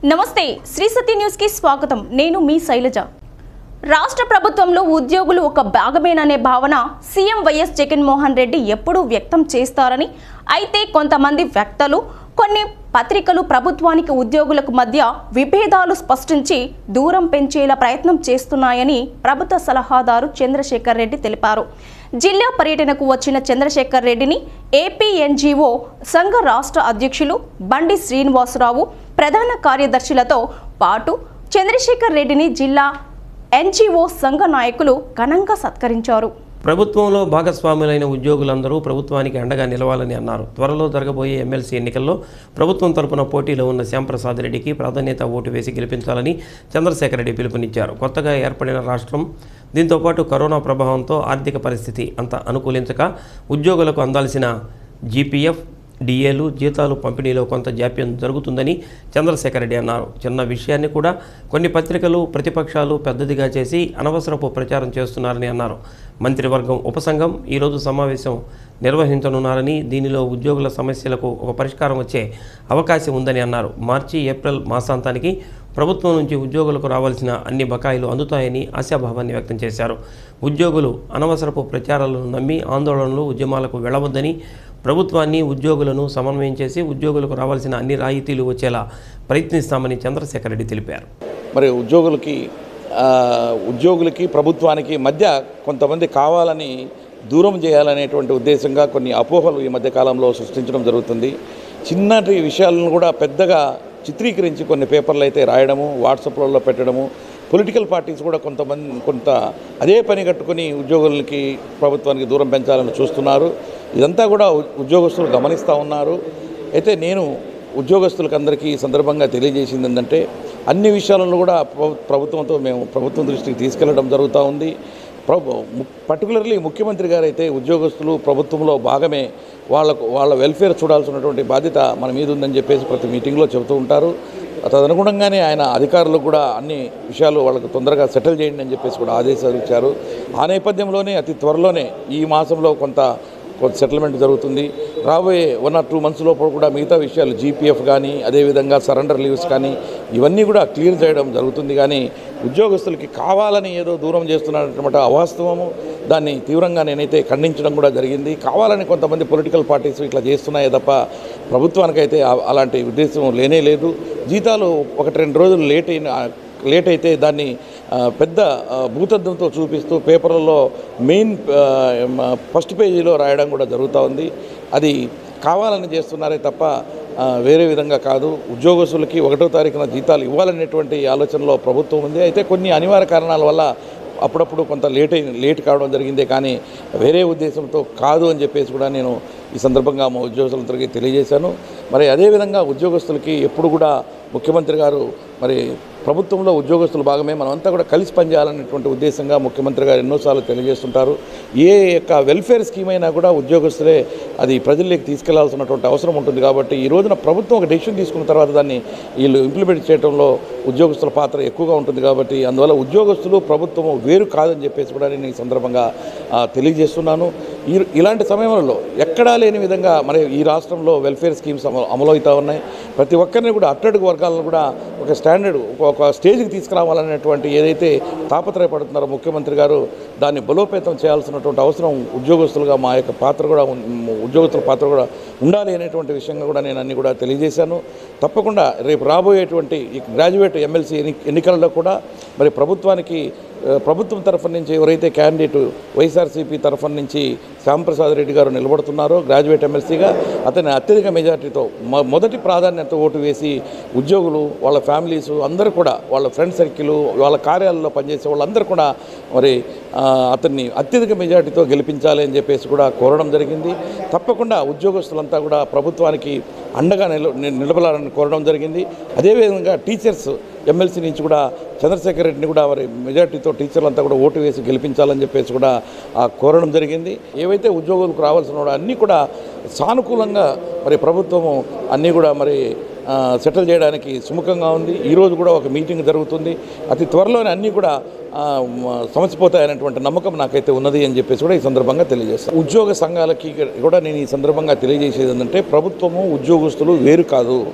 నమస్తే శ్రీ సత్య న్యూస్ కి స్వాగతం నేను మీ శైలజ రాష్ట్ర ప్రభుత్వంలో ఉద్యోగులు ఒక భాగమేననే భావన సీఎం వైఎస్ జగన్మోహన్ రెడ్డి ఎప్పుడూ వ్యక్తం చేస్తారని అయితే కొంతమంది వ్యక్తులు కొన్ని పత్రికలు ప్రభుత్వానికి ఉద్యోగులకు మధ్య విభేదాలు స్పష్టించి దూరం పెంచేలా ప్రయత్నం చేస్తున్నాయని ప్రభుత్వ సలహాదారు చంద్రశేఖర్ రెడ్డి తెలిపారు జిల్లా పర్యటనకు వచ్చిన చంద్రశేఖర్ రెడ్డిని ఏపీ ఎన్జీఓ సంఘ రాష్ట్ర అధ్యక్షులు బండి శ్రీనివాసరావు ప్రధాన కార్యదర్శులతో పాటు చంద్రశేఖర్ రెడ్డిని జిల్లా ఎన్జీఓ సంఘ నాయకులు ఘనంగా సత్కరించారు ప్రభుత్వంలో భాగస్వాములైన ఉద్యోగులందరూ ప్రభుత్వానికి అండగా నిలవాలని అన్నారు త్వరలో జరగబోయే ఎమ్మెల్సీ ఎన్నికల్లో ప్రభుత్వం తరపున పోటీలో ఉన్న శ్యాంప్రసాద్ రెడ్డికి ప్రాధాన్యత ఓటు వేసి గెలిపించాలని చంద్రశేఖర్ రెడ్డి పిలుపునిచ్చారు కొత్తగా ఏర్పడిన రాష్ట్రం దీంతోపాటు కరోనా ప్రభావంతో ఆర్థిక పరిస్థితి అంత అనుకూలించక ఉద్యోగులకు అందాల్సిన జీపీఎఫ్ డిఏలు జీతాలు పంపిణీలో కొంత జాప్యం జరుగుతుందని చంద్రశేఖర్ రెడ్డి అన్నారు చిన్న విషయాన్ని కూడా కొన్ని పత్రికలు ప్రతిపక్షాలు పెద్దదిగా చేసి అనవసరపు ప్రచారం చేస్తున్నారని అన్నారు మంత్రివర్గం ఉపసంఘం ఈరోజు సమావేశం నిర్వహించనున్నారని దీనిలో ఉద్యోగుల సమస్యలకు ఒక పరిష్కారం వచ్చే అవకాశం ఉందని అన్నారు మార్చి ఏప్రిల్ మాసాంతానికి ప్రభుత్వం నుంచి ఉద్యోగులకు రావాల్సిన అన్ని బకాయిలు అందుతాయని ఆశాభావాన్ని వ్యక్తం చేశారు ఉద్యోగులు అనవసరపు ప్రచారాలను నమ్మి ఆందోళనలు ఉద్యమాలకు వెళ్ళవద్దని ప్రభుత్వాన్ని ఉద్యోగులను సమన్వయం చేసి ఉద్యోగులకు రావాల్సిన అన్ని రాయితీలు వచ్చేలా ప్రయత్నిస్తామని చంద్రశేఖర్ రెడ్డి తెలిపారు మరి ఉద్యోగులకి ఆ, ఉద్యోగులకి ప్రభుత్వానికి మధ్య కొంతమంది కావాలని దూరం చేయాలనేటువంటి ఉద్దేశంగా కొన్ని అపోహలు ఈ మధ్య కాలంలో సృష్టించడం జరుగుతుంది చిన్నటి విషయాలను కూడా పెద్దగా చిత్రీకరించి కొన్ని పేపర్లు అయితే రాయడము వాట్సాప్లలో పెట్టడము పొలిటికల్ పార్టీస్ కూడా కొంతమంది కొంత అదే పని కట్టుకుని ఉద్యోగులకి ప్రభుత్వానికి దూరం పెంచాలని చూస్తున్నారు ఇదంతా కూడా ఉ- ఉద్యోగస్తులు గమనిస్తూ ఉన్నారు అయితే నేను ఉద్యోగస్తులకు అందరికీ ఈ సందర్భంగా తెలియజేసింది ఏంటంటే అన్ని విషయాలలో కూడా ప్రభు- ప్రభుత్వంతో మేము ప్రభుత్వం దృష్టికి తీసుకెళ్లడం జరుగుతూ ఉంది ప్రభు పర్టికులర్లీ ముఖ్యమంత్రి గారు అయితే ఉద్యోగస్తులు ప్రభుత్వంలో భాగమే వాళ్ళకు వాళ్ళ వెల్ఫేర్ చూడాల్సినటువంటి బాధ్యత మన మీద ఉందని చెప్పేసి ప్రతి మీటింగ్లో చెబుతూ ఉంటారు తదనుగుణంగానే ఆయన అధికారులకు కూడా అన్ని విషయాలు వాళ్ళకు తొందరగా సెటిల్ చేయండి అని చెప్పేసి కూడా ఆదేశాలు ఇచ్చారు ఆ నేపథ్యంలోనే అతి త్వరలోనే ఈ మాసంలో కొంత కొంత సెటిల్మెంట్ జరుగుతుంది రాబోయే వన్ ఆర్ టూ మంత్స్ లోపల కూడా మిగతా విషయాలు జీపీఎఫ్ కానీ అదేవిధంగా సరెండర్ లీవ్స్ కానీ ఇవన్నీ కూడా క్లియర్ చేయడం జరుగుతుంది కానీ ఉద్యోగస్తులకి కావాలని ఏదో దూరం చేస్తున్నటువంటి అవాస్తవము దాన్ని తీవ్రంగా నేనైతే ఖండించడం కూడా జరిగింది కావాలని కొంతమంది పొలిటికల్ పార్టీస్ ఇట్లా చేస్తున్నాయే తప్ప ప్రభుత్వానికైతే ఆ- అలాంటి ఉద్దేశం లేనే లేదు జీతాలు ఒకటి రెండు రోజులు లేట్ అయిన లేట్ అయితే దాన్ని ఆ, పెద్ద ఆ, భూతద్దంతో చూపిస్తూ పేపర్లలో మెయిన్ ఆ, మ- ఫస్ట్ పేజీలో రాయడం కూడా జరుగుతూ ఉంది అది కావాలని చేస్తున్నారే తప్ప ఆ, వేరే విధంగా కాదు ఉద్యోగస్తులకి ఒకటో తారీఖున జీతాలు ఇవ్వాలనేటువంటి ఆలోచనలో ప్రభుత్వం ఉంది అయితే కొన్ని అనివార్య కారణాల వల్ల అప్పుడప్పుడు కొంత లేట్ అయిన లేట్ కావడం జరిగిందే కానీ వేరే ఉద్దేశంతో కాదు అని చెప్పేసి కూడా నేను ఈ సందర్భంగా మా ఉద్యోగస్తులందరికీ తెలియజేశాను మరి అదేవిధంగా ఉద్యోగస్తులకి ఎప్పుడు కూడా ముఖ్యమంత్రి గారు మరి ప్రభుత్వంలో ఉద్యోగస్తుల భాగమే మనమంతా కూడా కలిసి పనిచేయాలనేటువంటి ఉద్దేశంగా ముఖ్యమంత్రి గారు ఎన్నోసార్లు తెలియజేస్తుంటారు ఏ యొక్క వెల్ఫేర్ స్కీమ్ అయినా కూడా ఉద్యోగస్తులే అది ప్రజల్లోకి తీసుకెళ్లాల్సినటువంటి అవసరం ఉంటుంది కాబట్టి ఈ రోజున ప్రభుత్వం ఒక డెసిషన్ తీసుకున్న తర్వాత దాన్ని వీళ్ళు ఇంప్లిమెంట్ చేయడంలో ఉద్యోగస్తుల పాత్ర ఎక్కువగా ఉంటుంది కాబట్టి అందువల్ల ఉద్యోగస్తులు ప్రభుత్వము వేరు కాదని చెప్పేసి కూడా నేను ఈ సందర్భంగా ఆ, తెలియజేస్తున్నాను ఈ ఇలాంటి సమయంలో ఎక్కడా లేని విధంగా మరి ఈ రాష్ట్రంలో వెల్ఫేర్ స్కీమ్స్ అమలు అమలవుతూ ఉన్నాయి ప్రతి ఒక్కరిని కూడా అట్టడుగు వర్గాలను కూడా ఒక స్టాండర్డ్ ఒక ఒక స్టేజ్కి తీసుకురావాలనేటువంటి ఏదైతే తాపత్రయపడుతున్నారో ముఖ్యమంత్రి గారు దాన్ని బలోపేతం చేయాల్సినటువంటి అవసరం ఉద్యోగస్తులుగా మా యొక్క పాత్ర కూడా ఉన్- ఉద్యోగస్తుల పాత్ర కూడా ఉండాలి అనేటువంటి విషయంగా కూడా నేను అన్ని కూడా తెలియజేశాను తప్పకుండా రేపు రాబోయేటువంటి ఈ గ్రాడ్యుయేట్ ఎమ్మెల్సీ ఎన్ని ఎన్నికలలో కూడా మరి ప్రభుత్వానికి ఆ, ప్రభుత్వం తరఫు నుంచి ఎవరైతే క్యాండిడేట్ వైఎస్ఆర్సీపీ తరఫు నుంచి శ్యాంప్రసాద్ రెడ్డి గారు నిలబడుతున్నారో గ్రాడ్యుయేట్ ఎమ్మెల్సీగా అతని అత్యధిక మెజార్టీతో మొ- మొదటి ప్రాధాన్యత ఓటు వేసి ఉద్యోగులు వాళ్ళ ఫ్యామిలీస్ అందరూ కూడా వాళ్ళ ఫ్రెండ్ సర్కిల్ వాళ్ళ కార్యాలయంలో పనిచేసే వాళ్ళందరూ కూడా మరి ఆ, అతన్ని అత్యధిక మెజార్టీతో గెలిపించాలి అని చెప్పేసి కూడా కోరడం జరిగింది తప్పకుండా ఉద్యోగస్తులంతా కూడా ప్రభుత్వానికి అండగా నిల ని- నిలబడాలని కోరడం జరిగింది అదేవిధంగా టీచర్స్ ఎమ్మెల్సీ నుంచి కూడా చంద్రశేఖర్ రెడ్డిని కూడా మరి మెజార్టీతో టీచర్లంతా కూడా ఓటు వేసి గెలిపించాలని చెప్పేసి కూడా ఆ, కోరడం జరిగింది ఏవైతే ఉద్యోగులకు రావాల్సిన కూడా అన్నీ కూడా సానుకూలంగా మరి ప్రభుత్వము అన్నీ కూడా మరి ఆ, సెటిల్ చేయడానికి సుముఖంగా ఉంది ఈరోజు కూడా ఒక మీటింగ్ జరుగుతుంది అతి త్వరలోనే అన్నీ కూడా ఆ, మ- సమసిపోతాయనేటువంటి నమ్మకం నాకైతే ఉన్నది అని చెప్పేసి కూడా ఈ సందర్భంగా తెలియజేస్తాను ఉద్యోగ సంఘాలకి కూడా నేను ఈ సందర్భంగా తెలియజేసేది ఏంటంటే ప్రభుత్వము ఉద్యోగస్తులు వేరు కాదు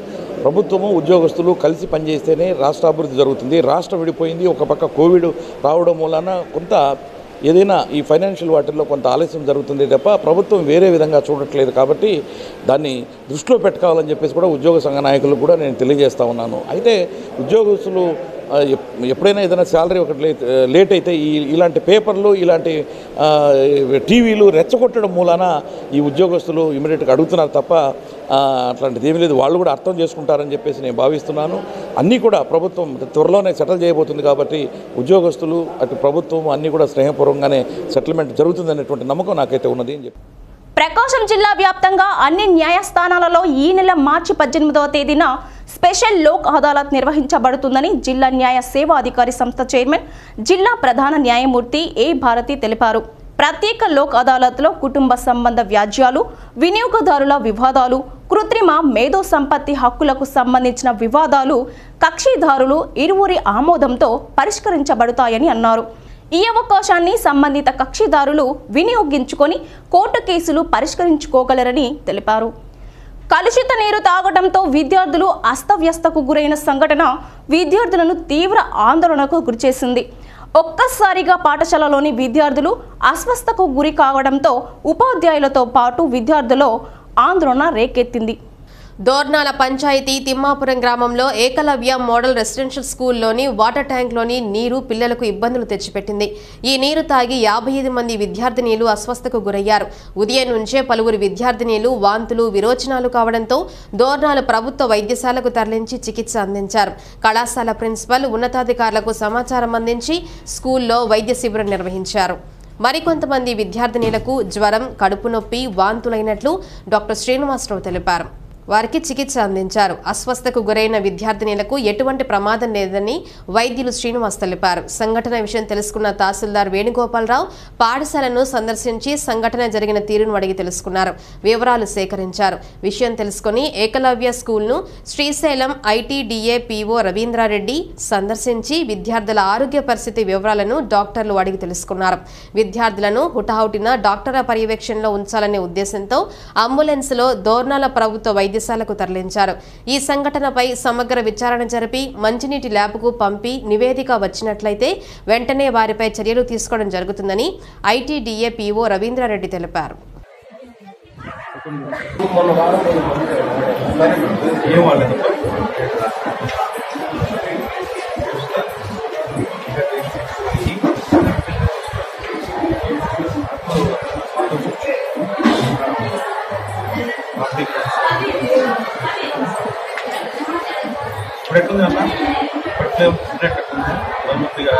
ప్రభుత్వము ఉద్యోగస్తులు కలిసి పనిచేస్తేనే రాష్ట్ర అభివృద్ధి జరుగుతుంది రాష్ట్రం విడిపోయింది ఒక పక్క కోవిడ్ రావడం మూలన కొంత ఏదైనా ఈ ఫైనాన్షియల్ వాటిల్లో కొంత ఆలస్యం జరుగుతుంది తప్ప ప్రభుత్వం వేరే విధంగా చూడట్లేదు కాబట్టి దాన్ని దృష్టిలో పెట్టుకోవాలని చెప్పేసి కూడా ఉద్యోగ సంఘ నాయకులకు కూడా నేను తెలియజేస్తా ఉన్నాను అయితే ఉద్యోగస్తులు ఆ, ఎప్- ఎప్పుడైనా ఏదైనా శాలరీ ఒకటి లేట్ లేట్ అయితే ఈ ఇలాంటి పేపర్లు ఇలాంటి ఆ, టీవీలు రెచ్చగొట్టడం మూలాన ఈ ఉద్యోగస్తులు ఇమీడియట్గా అడుగుతున్నారు తప్ప ఆ, అట్లాంటిది ఏమీ లేదు వాళ్ళు కూడా అర్థం చేసుకుంటారని చెప్పేసి నేను భావిస్తున్నాను అన్నీ కూడా ప్రభుత్వం త్వరలోనే సెటిల్ చేయబోతుంది కాబట్టి ఉద్యోగస్తులు అటు ప్రభుత్వం అన్నీ కూడా స్నేహపూర్వకంగానే సెటిల్మెంట్ జరుగుతుందనేటువంటి నమ్మకం నాకైతే ఉన్నది అని చెప్పి ప్రకాశం జిల్లా వ్యాప్తంగా అన్ని న్యాయస్థానాలలో ఈ నెల మార్చి పద్దెనిమిదవ తేదీన స్పెషల్ లోక్ అదాలత్ నిర్వహించబడుతుందని జిల్లా న్యాయ సేవా అధికారి సంస్థ చైర్మన్ జిల్లా ప్రధాన న్యాయమూర్తి ఏ భారతి తెలిపారు ప్రత్యేక లోక్ అదాలత్లో కుటుంబ సంబంధ వ్యాజ్యాలు వినియోగదారుల వివాదాలు కృత్రిమ మేధో సంపత్తి హక్కులకు సంబంధించిన వివాదాలు కక్షిదారులు ఇరువురి ఆమోదంతో పరిష్కరించబడతాయని అన్నారు ఈ అవకాశాన్ని సంబంధిత కక్షిదారులు వినియోగించుకొని కోర్టు కేసులు పరిష్కరించుకోగలరని తెలిపారు కలుషిత నీరు తాగడంతో విద్యార్థులు అస్తవ్యస్తకు గురైన సంఘటన విద్యార్థులను తీవ్ర ఆందోళనకు గురిచేసింది ఒక్కసారిగా పాఠశాలలోని విద్యార్థులు అస్వస్థకు గురి కావడంతో ఉపాధ్యాయులతో పాటు విద్యార్థుల్లో ఆందోళన రేకెత్తింది దోర్నాల పంచాయతీ తిమ్మాపురం గ్రామంలో ఏకలవ్య మోడల్ రెసిడెన్షియల్ స్కూల్లోని వాటర్ ట్యాంక్లోని నీరు పిల్లలకు ఇబ్బందులు తెచ్చిపెట్టింది ఈ నీరు తాగి యాభై ఐదు మంది విద్యార్థినీలు అస్వస్థకు గురయ్యారు ఉదయం నుంచే పలువురు విద్యార్థినీలు వాంతులు విరోచనాలు కావడంతో దోర్నాల ప్రభుత్వ వైద్యశాలకు తరలించి చికిత్స అందించారు కళాశాల ప్రిన్సిపల్ ఉన్నతాధికారులకు సమాచారం అందించి స్కూల్లో వైద్య శిబిరం నిర్వహించారు మరికొంతమంది విద్యార్థినీలకు జ్వరం కడుపు నొప్పి వాంతులైనట్లు డాక్టర్ శ్రీనివాసరావు తెలిపారు వారికి చికిత్స అందించారు అస్వస్థకు గురైన విద్యార్థినీలకు ఎటువంటి ప్రమాదం లేదని వైద్యులు శ్రీనివాస్ తెలిపారు సంఘటన విషయం తెలుసుకున్న తహసీల్దార్ వేణుగోపాలరావు పాఠశాలను సందర్శించి సంఘటన జరిగిన తీరును అడిగి తెలుసుకున్నారు వివరాలు సేకరించారు విషయం తెలుసుకుని ఏకలవ్య స్కూల్ను శ్రీశైలం ఐటీడీఏ పీఓ రవీంద్రారెడ్డి సందర్శించి విద్యార్థుల ఆరోగ్య పరిస్థితి వివరాలను డాక్టర్లు అడిగి తెలుసుకున్నారు విద్యార్థులను హుటాహుటిన డాక్టర్ల పర్యవేక్షణలో ఉంచాలనే ఉద్దేశంతో అంబులెన్స్లో దోర్నాల ప్రభుత్వ వైద్యశాలకు తరలించారు ఈ సంఘటనపై సమగ్ర విచారణ జరిపి మంచినీటి ల్యాబ్కు పంపి నివేదిక వచ్చినట్లయితే వెంటనే వారిపై చర్యలు తీసుకోవడం జరుగుతుందని ఐటీడీఏ పీఓ రవీంద్రారెడ్డి తెలిపారు ఇప్పుడు ఎట్లుంది అన్న ఇప్పుడే బ్లడ్ ఎట్లుంది గవర్నమెంట్గా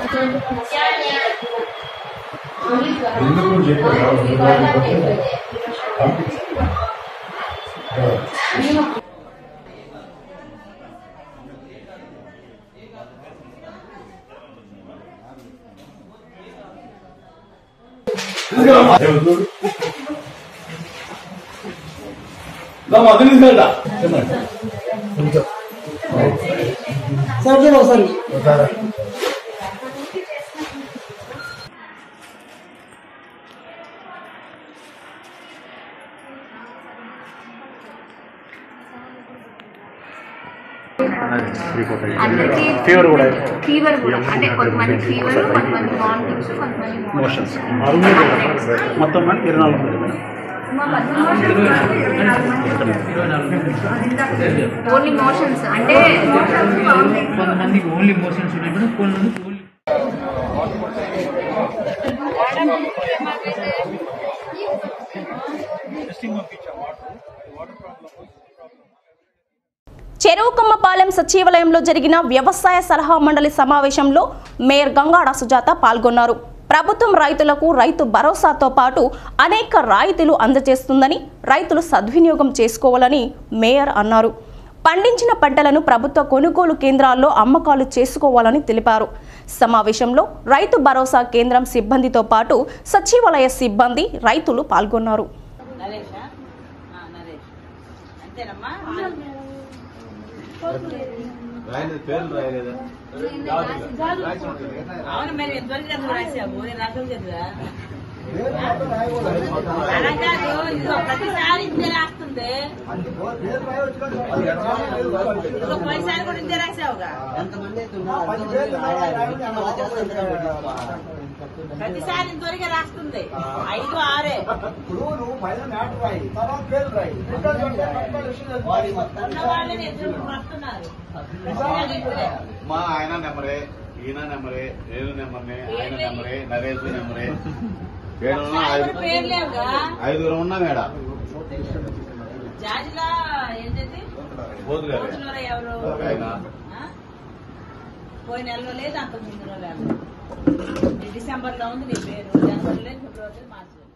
అందరికీ ఫీవర్ కూడా ఫీవర్ కూడా అంటే కొంతమంది ఫీవర్ కొంతమంది వామిటింగ్స్ కొంతమంది మోషన్స్ మొత్తం మనకి ఇరవై నాలుగు మంది మేడం ఓన్లీ మోషన్స్ అంటే కొంతమందికి ఓన్లీ మోషన్స్ ఉన్నాయి మేడం కొంతమందికి ఓన్లీ చెరువుకమ్మపాలెం సచివాలయంలో జరిగిన వ్యవసాయ సలహా మండలి సమావేశంలో మేయర్ గంగాడ సుజాత పాల్గొన్నారు ప్రభుత్వం రైతులకు రైతు భరోసాతో పాటు అనేక రాయితీలు అందజేస్తుందని రైతులు సద్వినియోగం చేసుకోవాలని మేయర్ అన్నారు పండించిన పంటలను ప్రభుత్వ కొనుగోలు కేంద్రాల్లో అమ్మకాలు చేసుకోవాలని తెలిపారు సమావేశంలో రైతు భరోసా కేంద్రం సిబ్బందితో పాటు సచివాలయ సిబ్బంది రైతులు పాల్గొన్నారు నరేషా ఆ, నరేష్ అంతేనమ్మా అవును మరి ఎంతవరకు చదువు రాసావు నేను రాసం చదువురా అలా కాదు ఇదిగో ప్రతిసారి ఇంతే రాస్తుంది ఇదిగో పోయినసారి కూడా ఇంతే రాసావుగా ప్రతిసారి ఇంతవరకే రాస్తుంది ఐదు ఆరే ఉన్న వాళ్ళని ఎదురు వస్తున్నారు ప్రతిసారి ఇప్పుడే. మా ఆయన నెంబరే ఈయన నెంబరే నేను నెంబర్నే ఆయన నెంబరే నరేష్ నెంబరే ఏడు ఉన్నా ఒకసారి ఐదు కూడా పేరు లేవుగా ఐదుగురు ఉన్నా మేడ జాజిలా ఏంటంటే బోధు గారు రోజులో ఎవరు ఆయన ఆ? పోయిన నెలలో లేదు అంత ముందు లేదు డిసెంబర్ లో ఉంది నీ పేరు జనవరి లేదు ఫిబ్రవరి లేదు మార్చి లేదు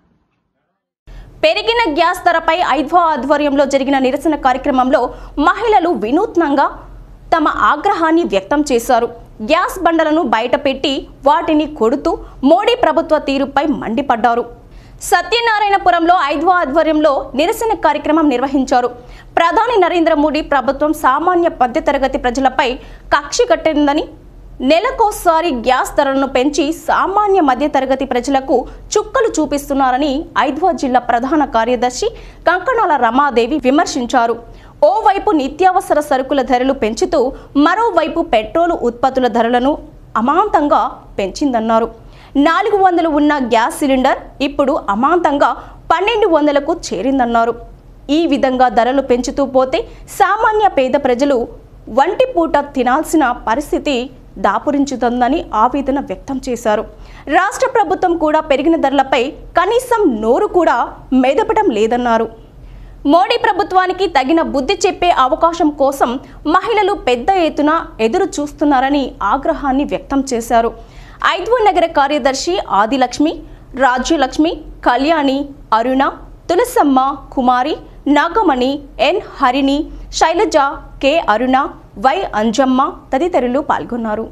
పెరిగిన గ్యాస్ ధరపై ఐద్వా ఆధ్వర్యంలో జరిగిన నిరసన కార్యక్రమంలో మహిళలు వినూత్నంగా తమ ఆగ్రహాన్ని వ్యక్తం చేశారు గ్యాస్ బండలను బయటపెట్టి వాటిని కొడుతూ మోడీ ప్రభుత్వ తీరుపై మండిపడ్డారు సత్యనారాయణపురంలో ఐద్వా ఆధ్వర్యంలో నిరసన కార్యక్రమం నిర్వహించారు ప్రధాని నరేంద్ర మోడీ ప్రభుత్వం సామాన్య మధ్యతరగతి ప్రజలపై కక్షి కట్టిందని నెలకోసారి గ్యాస్ ధరలను పెంచి సామాన్య మధ్యతరగతి ప్రజలకు చుక్కలు చూపిస్తున్నారని ఐద్వా జిల్లా ప్రధాన కార్యదర్శి కంకణాల రమాదేవి విమర్శించారు ఓవైపు నిత్యావసర సరుకుల ధరలు పెంచుతూ మరోవైపు పెట్రోలు ఉత్పత్తుల ధరలను అమాంతంగా పెంచిందన్నారు నాలుగు వందలు ఉన్న గ్యాస్ సిలిండర్ ఇప్పుడు అమాంతంగా పన్నెండు వందలకు చేరిందన్నారు ఈ విధంగా ధరలు పెంచుతూ పోతే సామాన్య పేద ప్రజలు వంటి పూట తినాల్సిన పరిస్థితి దాపురించుతుందని ఆవేదన వ్యక్తం చేశారు రాష్ట్ర ప్రభుత్వం కూడా పెరిగిన ధరలపై కనీసం నోరు కూడా మెదపడం లేదన్నారు మోడీ ప్రభుత్వానికి తగిన బుద్ధి చెప్పే అవకాశం కోసం మహిళలు పెద్ద ఎత్తున ఎదురు చూస్తున్నారని ఆగ్రహాన్ని వ్యక్తం చేశారు ఐద్వ నగర కార్యదర్శి Adilakshmi Rajyalakshmi Kalyani Aruna Tulasamma Kumari Nagamani N Harini Sailaja K Aruna Y Anjamma తదితరులు పాల్గొన్నారు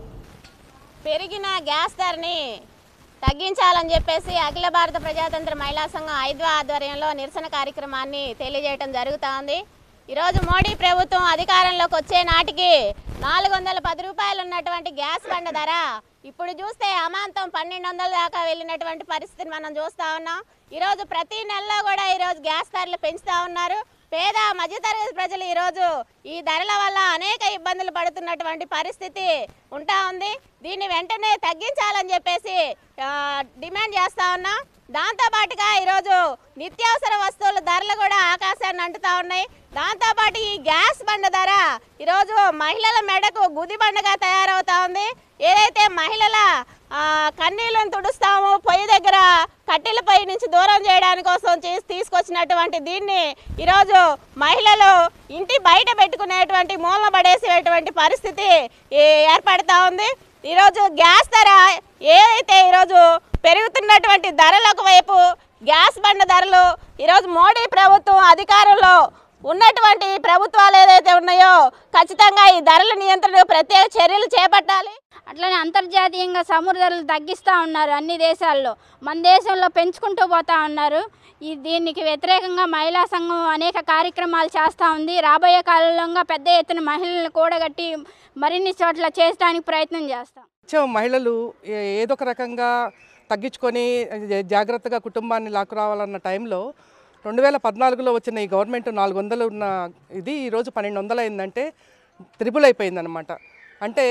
పెరిగిన గ్యాస్ ధరని తగ్గించాలని చెప్పేసి అఖిల భారత ప్రజాతంత్ర మహిళా సంఘం ఐదు ఆధ్వర్యంలో నిరసన కార్యక్రమాన్ని తెలియజేయడం జరుగుతూ ఉంది ఈరోజు మోడీ ప్రభుత్వం అధికారంలోకి వచ్చే నాటికి నాలుగు వందల పది రూపాయలు ఉన్నటువంటి గ్యాస్ బండ ధర ఇప్పుడు చూస్తే అమాంతం పన్నెండు వందల దాకా వెళ్ళినటువంటి పరిస్థితిని మనం చూస్తూ ఉన్నాం ఈరోజు ప్రతి నెలలో కూడా ఈరోజు గ్యాస్ ధరలు పెంచుతూ ఉన్నారు పేద మధ్యతరగతి ప్రజలు ఈరోజు ఈ ధరల వల్ల అనేక ఇబ్బందులు పడుతున్నటువంటి పరిస్థితి ఉంటా ఉంది దీన్ని వెంటనే తగ్గించాలని చెప్పేసి ఆ, డిమాండ్ చేస్తా ఉన్నాం దాంతోపాటుగా ఈరోజు నిత్యావసర వస్తువుల ధరలు కూడా ఆకాశాన్ని అంటుతా ఉన్నాయి దాంతోపాటు ఈ గ్యాస్ బండ ధర ఈరోజు మహిళల మెడకు గుది బండగా తయారవుతా ఉంది ఏదైతే మహిళల ఆ, కన్నీళ్ళను తుడుస్తాము పొయ్యి దగ్గర కట్టెల పొయ్యి నుంచి దూరం చేయడానికి కోసం చేసి తీసుకొచ్చినటువంటి దీన్ని ఈరోజు మహిళలు ఇంటి బయట పెట్టుకునేటువంటి మూల పడేసేటువంటి పరిస్థితి ఏ- ఏర్పడతా ఉంది ఈరోజు గ్యాస్ ధర ఏదైతే ఈరోజు పెరుగుతున్నటువంటి ధరలకు వైపు గ్యాస్ బండ ధరలు ఈరోజు మోడీ ప్రభుత్వం అధికారంలో ఉన్నటువంటి ప్రభుత్వాలు ఏదైతే ఉన్నాయో ఖచ్చితంగా ఈ ధరల నియంత్రణకు ప్రత్యేక చర్యలు చేపట్టాలి అట్లనే అంతర్జాతీయంగా సముద్ర ధరలు తగ్గిస్తూ ఉన్నారు అన్ని దేశాల్లో మన దేశంలో పెంచుకుంటూ పోతా ఉన్నారు ఈ దీనికి వ్యతిరేకంగా మహిళా సంఘం అనేక కార్యక్రమాలు చేస్తూ ఉంది రాబోయే కాలంలో పెద్ద ఎత్తున మహిళలను కూడగట్టి మరిన్ని చోట్ల చేయడానికి ప్రయత్నం చేస్తాం నిత్యం మహిళలు ఏ- ఏదో ఒక రకంగా తగ్గించుకొని జా- జాగ్రత్తగా కుటుంబాన్ని లాక్కురావాలన్న టైంలో రెండు వేల పద్నాలుగులో వచ్చిన ఈ గవర్నమెంట్ నాలుగు వందలు ఉన్న ఇది ఈరోజు పన్నెండు వందలు అయిందంటే త్రిబుల్ అయిపోయిందనమాట అంటే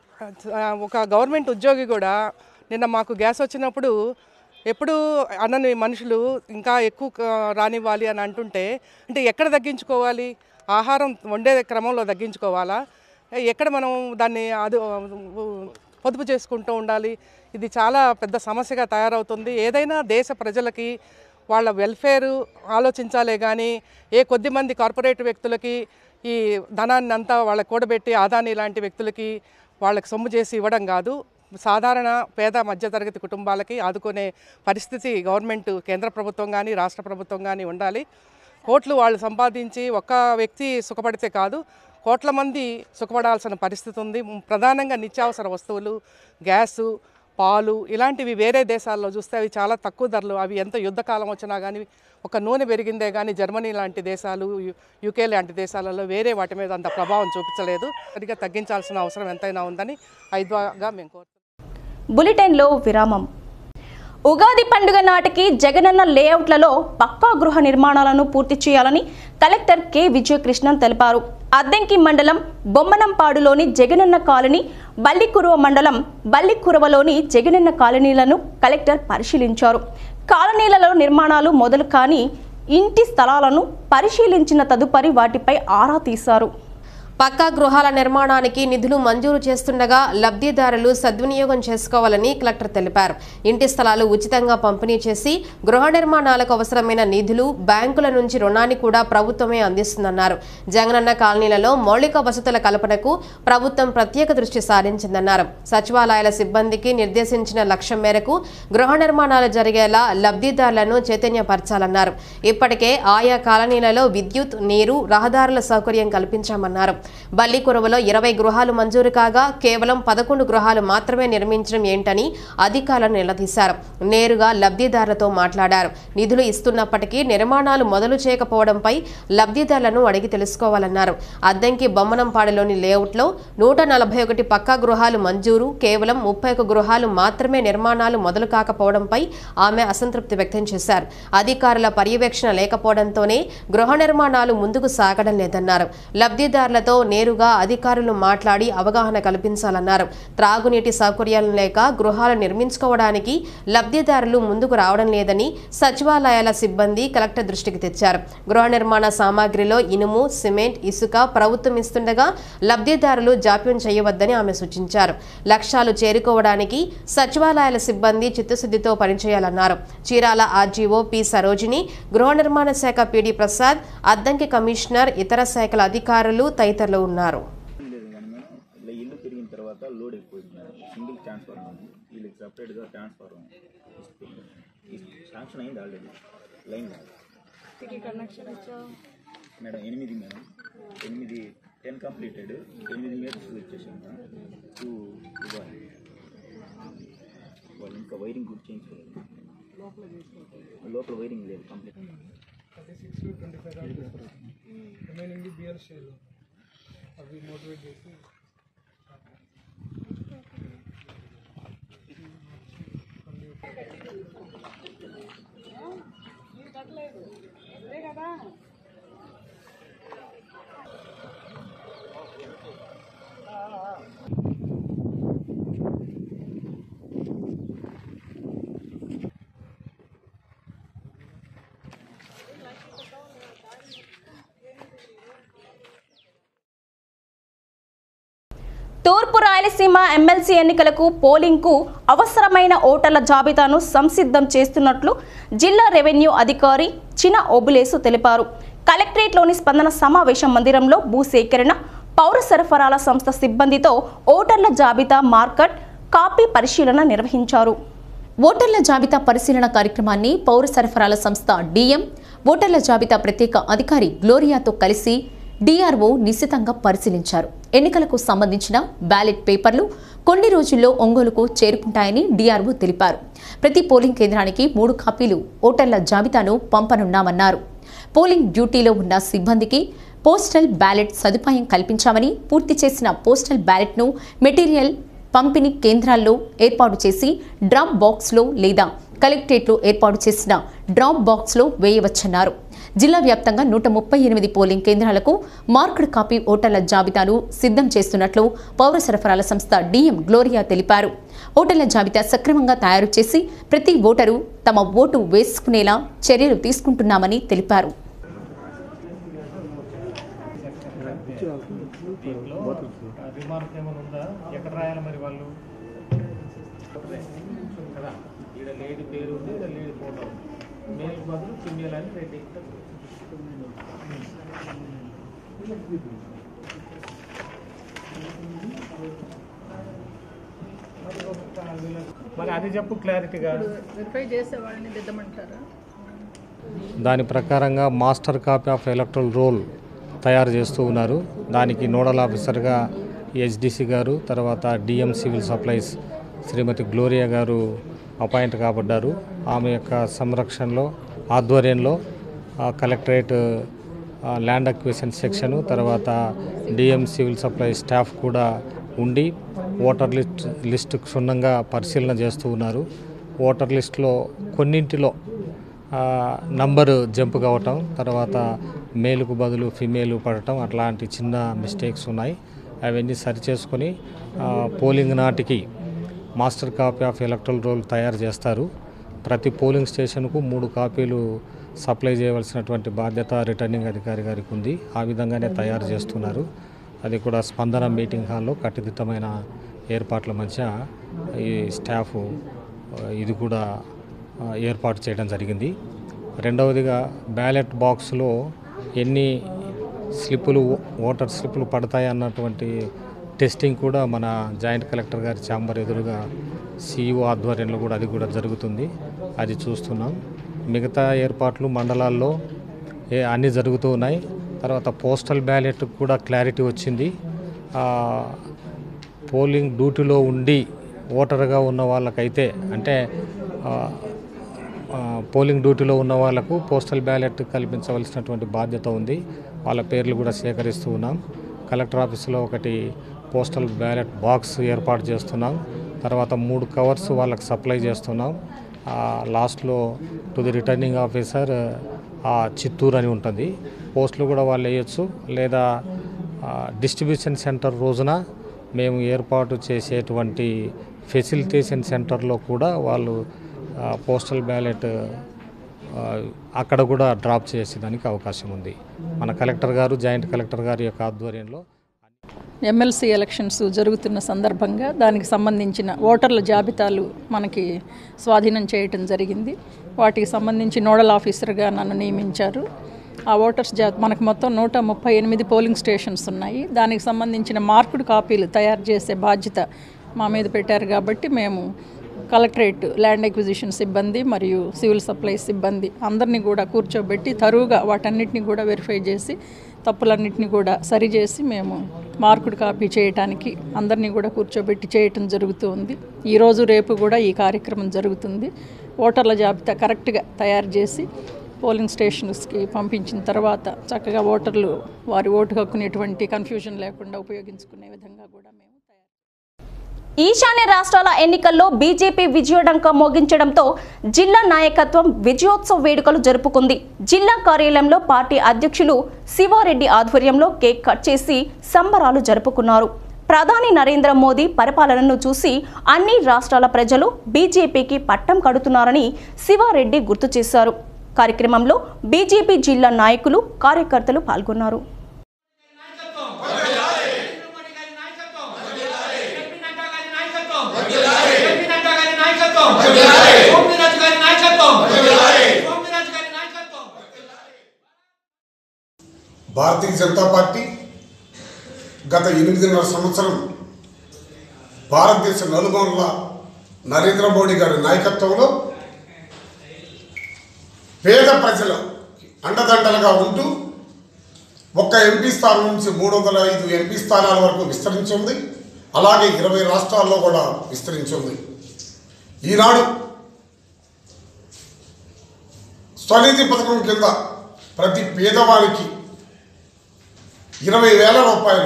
ఆ, ఒక గవర్నమెంట్ ఉద్యోగి కూడా నిన్న మాకు గ్యాస్ వచ్చినప్పుడు ఎప్పుడు అనని మనుషులు ఇంకా ఎక్కువ క- రానివ్వాలి అని అంటుంటే అంటే ఎక్కడ తగ్గించుకోవాలి ఆహారం వండే క్రమంలో తగ్గించుకోవాలా ఎక్కడ మనం దాన్ని అది పొదుపు చేసుకుంటూ ఉండాలి ఇది చాలా పెద్ద సమస్యగా తయారవుతుంది ఏదైనా దేశ ప్రజలకి వాళ్ళ వెల్ఫేరు ఆలోచించాలే కానీ ఏ కొద్ది మంది కార్పొరేట్ వ్యక్తులకి ఈ ధనాన్ని అంతా వాళ్ళకి కూడబెట్టి ఆదాని లాంటి వ్యక్తులకి వాళ్ళకి సొమ్ము చేసి ఇవ్వడం కాదు సాధారణ పేద మధ్యతరగతి కుటుంబాలకి ఆదుకునే పరిస్థితి గవర్నమెంట్ కేంద్ర ప్రభుత్వం కానీ రాష్ట్ర ప్రభుత్వం కానీ ఉండాలి కోట్లు వాళ్ళు సంపాదించి ఒక్క వ్యక్తి సుఖపడితే కాదు కోట్ల మంది సుఖపడాల్సిన పరిస్థితి ఉంది ప్రధానంగా నిత్యావసర వస్తువులు గ్యాసు పాలు ఇలాంటివి వేరే దేశాల్లో చూస్తే అవి చాలా తక్కువ ధరలు అవి ఎంత యుద్ధకాలం వచ్చినా కానీ ఒక నూనె పెరిగిందే కానీ జర్మనీ లాంటి దేశాలు యు- యూకే లాంటి దేశాలలో వేరే వాటి మీద అంత ప్రభావం చూపించలేదు సరిగ్గా తగ్గించాల్సిన అవసరం ఎంతైనా ఉందని ఐద్వాగా మేము కోరుతున్నాం బులెటిన్లో విరామం ఉగాది పండుగ నాటికి జగనన్న లేఅవుట్లలో పక్కా గృహ నిర్మాణాలను పూర్తి చేయాలని కలెక్టర్ కె విజయకృష్ణన్ తెలిపారు అద్దెంకి మండలం బొమ్మనంపాడులోని జగనన్న కాలనీ బల్లికురువ మండలం బల్లికురవలోని జగనన్న కాలనీలను కలెక్టర్ పరిశీలించారు కాలనీలలో నిర్మాణాలు మొదలు కాని ఇంటి స్థలాలను పరిశీలించిన తదుపరి వాటిపై ఆరా తీశారు పక్కా గృహాల నిర్మాణానికి నిధులు మంజూరు చేస్తుండగా లబ్ధిదారులు సద్వినియోగం చేసుకోవాలని కలెక్టర్ తెలిపారు ఇంటి స్థలాలు ఉచితంగా పంపిణీ చేసి గృహ నిర్మాణాలకు అవసరమైన నిధులు బ్యాంకుల నుంచి రుణాన్ని కూడా ప్రభుత్వమే అందిస్తుందన్నారు జగనన్న కాలనీలలో మౌలిక వసతుల కల్పనకు ప్రభుత్వం ప్రత్యేక దృష్టి సారించిందన్నారు సచివాలయాల సిబ్బందికి నిర్దేశించిన లక్ష్యం మేరకు గృహ నిర్మాణాలు జరిగేలా లబ్ధిదారులను చైతన్యపరచాలన్నారు ఇప్పటికే ఆయా కాలనీలలో విద్యుత్ నీరు రహదారుల సౌకర్యం కల్పించామన్నారు బల్లికురవలో ఇరవై గృహాలు మంజూరు కాగా కేవలం పదకొండు గృహాలు మాత్రమే నిర్మించడం ఏంటని అధికారులను నిలదీశారు నేరుగా లబ్ధిదారులతో మాట్లాడారు నిధులు ఇస్తున్నప్పటికీ నిర్మాణాలు మొదలు చేయకపోవడంపై లబ్ధిదారులను అడిగి తెలుసుకోవాలన్నారు అద్దంకి బొమ్మనంపాడులోని లేఅవుట్లో నూట నలభై ఒకటి పక్కా గృహాలు మంజూరు కేవలం ముప్పై ఒక గృహాలు మాత్రమే నిర్మాణాలు మొదలు కాకపోవడంపై ఆమె అసంతృప్తి వ్యక్తం చేశారు అధికారుల పర్యవేక్షణ లేకపోవడంతోనే గృహ నిర్మాణాలు ముందుకు సాగడం లేదన్నారు లబ్ధిదారులతో నేరుగా అధికారులు మాట్లాడి అవగాహన కల్పించాలన్నారు త్రాగునీటి సౌకర్యాలు లేక గృహాలు నిర్మించుకోవడానికి లబ్ధిదారులు ముందుకు రావడం లేదని సచివాలయాల సిబ్బంది కలెక్టర్ దృష్టికి తెచ్చారు గృహ నిర్మాణ సామాగ్రిలో ఇనుము సిమెంట్ ఇసుక ప్రభుత్వం ఇస్తుండగా లబ్ధిదారులు జాప్యం చేయవద్దని ఆమె సూచించారు లక్ష్యాలు చేరుకోవడానికి సచివాలయాల సిబ్బంది చిత్తశుద్ధితో పనిచేయాలన్నారు చీరాల ఆర్జీఓ పి సరోజిని గృహ నిర్మాణ శాఖ పిడి ప్రసాద్ అద్దంకి కమిషనర్ ఇతర శాఖల అధికారులు తదితరులు ఉన్నారు లేదు కానీ మేడం ఇలా ఇల్లు తిరిగిన తర్వాత లోడ్ ఎక్కువైంది మేడం సింగిల్ ట్రాన్స్ఫార్మర్ ఉంది వీళ్ళకి సపరేట్గా ట్రాన్స్ఫార్మర్ శాంక్షన్ అయింది ఆల్రెడీ లైన్ మేడం ఎనిమిది మేడం ఎనిమిది టెన్ కంప్లీటెడ్ ఎనిమిది మీటర్స్ వచ్చేసాం మేడం టూ ఇవ్వాలి వాళ్ళు ఇంకా వైరింగ్ కూడా చేయించుకోలేదు లోపల వైరింగ్ లేదు కంప్లీట్ రిమైనింగ్ బియర్ షేల్ అవి మోటివేట్ చేసి తూర్పు రాయలసీమ ఎమ్మెల్సీ ఎన్నికలకు పోలింగ్కు అవసరమైన ఓటర్ల జాబితాను సంసిద్ధం చేస్తున్నట్లు జిల్లా రెవెన్యూ అధికారి చిన ఓబులేసు తెలిపారు కలెక్టరేట్లోని స్పందన సమావేశ మందిరంలో భూసేకరణ పౌర సరఫరాల సంస్థ సిబ్బందితో ఓటర్ల జాబితా మార్కట్ కాపీ పరిశీలన నిర్వహించారు ఓటర్ల జాబితా పరిశీలన కార్యక్రమాన్ని పౌర సరఫరాల సంస్థ డిఎం ఓటర్ల జాబితా ప్రత్యేక అధికారి గ్లోరియాతో కలిసి డిఆర్ఓ నిశితంగా పరిశీలించారు ఎన్నికలకు సంబంధించిన బ్యాలెట్ పేపర్లు కొన్ని రోజుల్లో ఒంగోలుకు చేరుకుంటాయని డిఆర్ఓ తెలిపారు ప్రతి పోలింగ్ కేంద్రానికి మూడు కాపీలు ఓటర్ల జాబితాను పంపనున్నామన్నారు పోలింగ్ డ్యూటీలో ఉన్న సిబ్బందికి పోస్టల్ బ్యాలెట్ సదుపాయం కల్పించామని పూర్తి చేసిన పోస్టల్ బ్యాలెట్ను మెటీరియల్ పంపిణీ కేంద్రాల్లో ఏర్పాటు చేసి డ్రాప్ బాక్స్లో లేదా కలెక్టరేట్లో ఏర్పాటు చేసిన డ్రాప్ బాక్స్లో వేయవచ్చన్నారు జిల్లా వ్యాప్తంగా నూట ముప్పై ఎనిమిది పోలింగ్ కేంద్రాలకు మార్క్డ్ కాపీ ఓటర్ల జాబితాను సిద్ధం చేస్తున్నట్లు పౌర సరఫరాల సంస్థ డిఎం గ్లోరియా తెలిపారు ఓటర్ల జాబితా సక్రమంగా తయారు చేసి ప్రతి ఓటరు తమ ఓటు వేసుకునేలా చర్యలు తీసుకుంటున్నామని తెలిపారు దీంట్లో రిమార్క్ ఏమైనా ఉందా ఎక్కడ రాయాలి మరి వాళ్ళు కదా ఈడ లేడీ పేరు ఉంది ఈడ లేడీ ఫోటో ఉంది మేల్ బదులు ఫిమేల్ అని రెడ్డి మరి అది చెప్పు క్లారిటీగా వెరిఫై చేసే వాళ్ళని దిద్దమంటారా దాని ప్రకారంగా master copy of electoral roll తయారు చేస్తూ ఉన్నారు దానికి నోడల్ ఆఫీసర్గా హెచ్డిసి గారు తర్వాత DM civil supplies Srimati Gloria గారు అపాయింట్ కాబడ్డారు ఆమె యొక్క సంరక్షణలో ఆధ్వర్యంలో ఆ, కలెక్టరేట్ ఆ, ల్యాండ్ అక్విజిషన్ సెక్షను తర్వాత డిఎం సివిల్ సప్లై స్టాఫ్ కూడా ఉండి ఓటర్ లిస్ట్ లిస్ట్ క్షుణ్ణంగా పరిశీలన చేస్తూ ఉన్నారు ఓటర్ లిస్టులో కొన్నింటిలో ఆ, నంబరు జంప్ కావటం తర్వాత మేలుకు బదులు ఫిమేలు పడటం అట్లాంటి చిన్న మిస్టేక్స్ ఉన్నాయి అవన్నీ సరి చేసుకొని ఆ, పోలింగ్ నాటికి master copy of electoral roll తయారు చేస్తారు ప్రతి పోలింగ్ స్టేషన్కు మూడు కాపీలు సప్లై చేయవలసినటువంటి బాధ్యత రిటర్నింగ్ అధికారి గారికి ఉంది ఆ విధంగానే తయారు చేస్తున్నారు అది కూడా స్పందన మీటింగ్ హాల్లో కట్టుదిట్టమైన ఏర్పాట్ల మధ్య ఈ స్టాఫ్ ఆ, ఇది కూడా ఆ, ఏర్పాటు చేయడం జరిగింది రెండవదిగా బ్యాలెట్ బాక్స్లో ఎన్ని స్లిప్పులు ఓటర్ స్లిప్పులు పడతాయి అన్నటువంటి టెస్టింగ్ కూడా మన జాయింట్ కలెక్టర్ గారి ఛాంబర్ ఎదురుగా సిఇఓ ఆధ్వర్యంలో కూడా అది కూడా జరుగుతుంది అది చూస్తున్నాం మిగతా ఏర్పాట్లు మండలాల్లో ఏ అన్నీ జరుగుతూ ఉన్నాయి తర్వాత పోస్టల్ బ్యాలెట్ కూడా క్లారిటీ వచ్చింది ఆ, పోలింగ్ డ్యూటీలో ఉండి ఓటర్గా ఉన్న వాళ్ళకైతే అంటే ఆ, ఆ, పోలింగ్ డ్యూటీలో ఉన్న వాళ్ళకు పోస్టల్ బ్యాలెట్ కల్పించవలసినటువంటి బాధ్యత ఉంది వాళ్ళ పేర్లు కూడా సేకరిస్తూ ఉన్నాం కలెక్టర్ ఆఫీసులో ఒకటి పోస్టల్ బ్యాలెట్ బాక్స్ ఏర్పాటు చేస్తున్నాం తర్వాత మూడు కవర్స్ వాళ్ళకి సప్లై చేస్తున్నాం ఆ, లాస్ట్లో టు ది రిటర్నింగ్ ఆఫీసర్ ఆ, చిత్తూరు అని ఉంటుంది పోస్టులు కూడా వాళ్ళు వేయచ్చు లేదా ఆ, డిస్ట్రిబ్యూషన్ సెంటర్ రోజున మేము ఏర్పాటు చేసేటువంటి ఫెసిలిటేషన్ సెంటర్లో కూడా వాళ్ళు ఆ, పోస్టల్ బ్యాలెట్ ఆ, అక్కడ కూడా డ్రాప్ చేసేదానికి అవకాశం ఉంది మన కలెక్టర్ గారు జాయింట్ కలెక్టర్ గారి యొక్క ఆధ్వర్యంలో ఎమ్మెల్సీ ఎలక్షన్స్ జరుగుతున్న సందర్భంగా దానికి సంబంధించిన ఓటర్ల జాబితాలు మనకి స్వాధీనం చేయటం జరిగింది వాటికి సంబంధించి నోడల్ ఆఫీసర్గా నన్ను నియమించారు ఆ ఓటర్స్ జా మనకు మొత్తం నూట ముప్పై ఎనిమిది పోలింగ్ స్టేషన్స్ ఉన్నాయి దానికి సంబంధించిన మార్కుడు కాపీలు తయారు చేసే బాధ్యత మా మీద పెట్టారు కాబట్టి మేము కలెక్టరేట్ ల్యాండ్ ఎక్విజిషన్ సిబ్బంది మరియు సివిల్ సప్లైస్ సిబ్బంది అందరినీ కూడా కూర్చోబెట్టి తరువుగా వాటన్నిటిని కూడా వెరిఫై చేసి తప్పులన్నిటిని కూడా సరిచేసి మేము మార్కుడు కాపీ చేయటానికి అందరినీ కూడా కూర్చోబెట్టి చేయటం జరుగుతూ ఉంది ఈరోజు రేపు కూడా ఈ కార్యక్రమం జరుగుతుంది ఓటర్ల జాబితా కరెక్ట్గా తయారు చేసి పోలింగ్ స్టేషన్స్కి పంపించిన తర్వాత చక్కగా ఓటర్లు వారి ఓటు హక్కుని ఎటువంటి కన్ఫ్యూజన్ లేకుండా ఉపయోగించుకునే విధంగా కూడా మేము ఈశాన్య రాష్ట్రాల ఎన్నికల్లో బీజేపీ విజయోడంక మోగించడంతో జిల్లా నాయకత్వం విజయోత్సవ వేడుకలు జరుపుకుంది జిల్లా కార్యాలయంలో పార్టీ అధ్యక్షులు శివారెడ్డి ఆధ్వర్యంలో కేక్ కట్ చేసి సంబరాలు జరుపుకున్నారు ప్రధాని నరేంద్ర మోదీ పరిపాలనను చూసి అన్ని రాష్ట్రాల ప్రజలు బీజేపీకి పట్టం కడుతున్నారని శివారెడ్డి గుర్తు చేశారు కార్యక్రమంలో బీజేపీ జిల్లా నాయకులు కార్యకర్తలు పాల్గొన్నారు భారతీయ జనతా పార్టీ గత ఎనిమిదిన్నర సంవత్సరం భారతదేశ నలుమూలల నరేంద్ర మోడీ గారి నాయకత్వంలో పేద ప్రజల అండదండలుగా ఉంటూ ఒక్క ఎంపీ స్థానం నుంచి మూడు వందల ఐదు ఎంపీ స్థానాల వరకు విస్తరించింది అలాగే ఇరవై రాష్ట్రాల్లో కూడా విస్తరించింది ఈనాడు స్వనిధి పథకం కింద ప్రతి పేదవానికి ఇరవై వేల రూపాయలు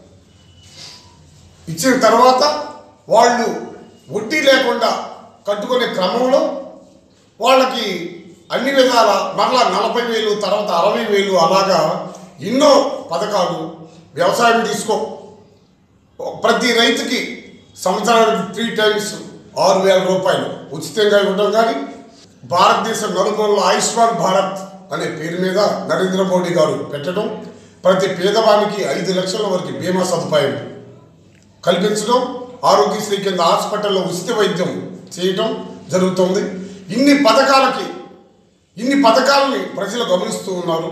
ఇచ్చిన తర్వాత వాళ్ళు వడ్డీ లేకుండా కట్టుకునే క్రమంలో వాళ్ళకి అన్ని విధాల మరలా నలభై వేలు తర్వాత అరవై వేలు అలాగా ఎన్నో పథకాలు వ్యవసాయం తీసుకో ప్రతి రైతుకి సంవత్సరానికి త్రీ టైమ్స్ ఆరు వేల రూపాయలు ఉచితంగా ఇవ్వడం కానీ భారతదేశం నలుమూలలో ఆయుష్మాన్ భారత్ అనే పేరు మీద నరేంద్ర మోడీ గారు పెట్టడం ప్రతి పేదవానికి ఐదు లక్షల వరకు బీమా సదుపాయం కల్పించడం ఆరోగ్యశ్రీ కింద హాస్పిటల్లో ఉచిత వైద్యం చేయటం జరుగుతుంది ఇన్ని పథకాలకి ఇన్ని పథకాలని ప్రజలు గమనిస్తూ ఉన్నారు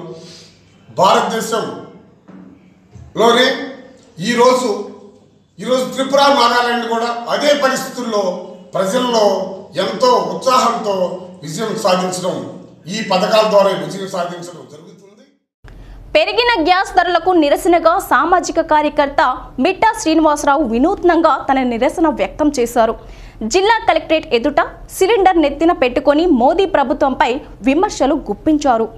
భారతదేశంలోనే ఈరోజు ఈరోజు త్రిపుర నాగాలాండ్ కూడా అదే పరిస్థితుల్లో ప్రజల్లో ఎంతో ఉత్సాహంతో విజయం సాధించడం ఈ పథకాల ద్వారా విజయం సాధించడం జరుగుతుంది పెరిగిన గ్యాస్ ధరలకు నిరసనగా సామాజిక కార్యకర్త మిట్టా శ్రీనివాసరావు వినూత్నంగా తన నిరసన వ్యక్తం చేశారు జిల్లా కలెక్టరేట్ ఎదుట సిలిండర్ నెత్తిన పెట్టుకొని మోదీ ప్రభుత్వంపై విమర్శలు గుప్పించారు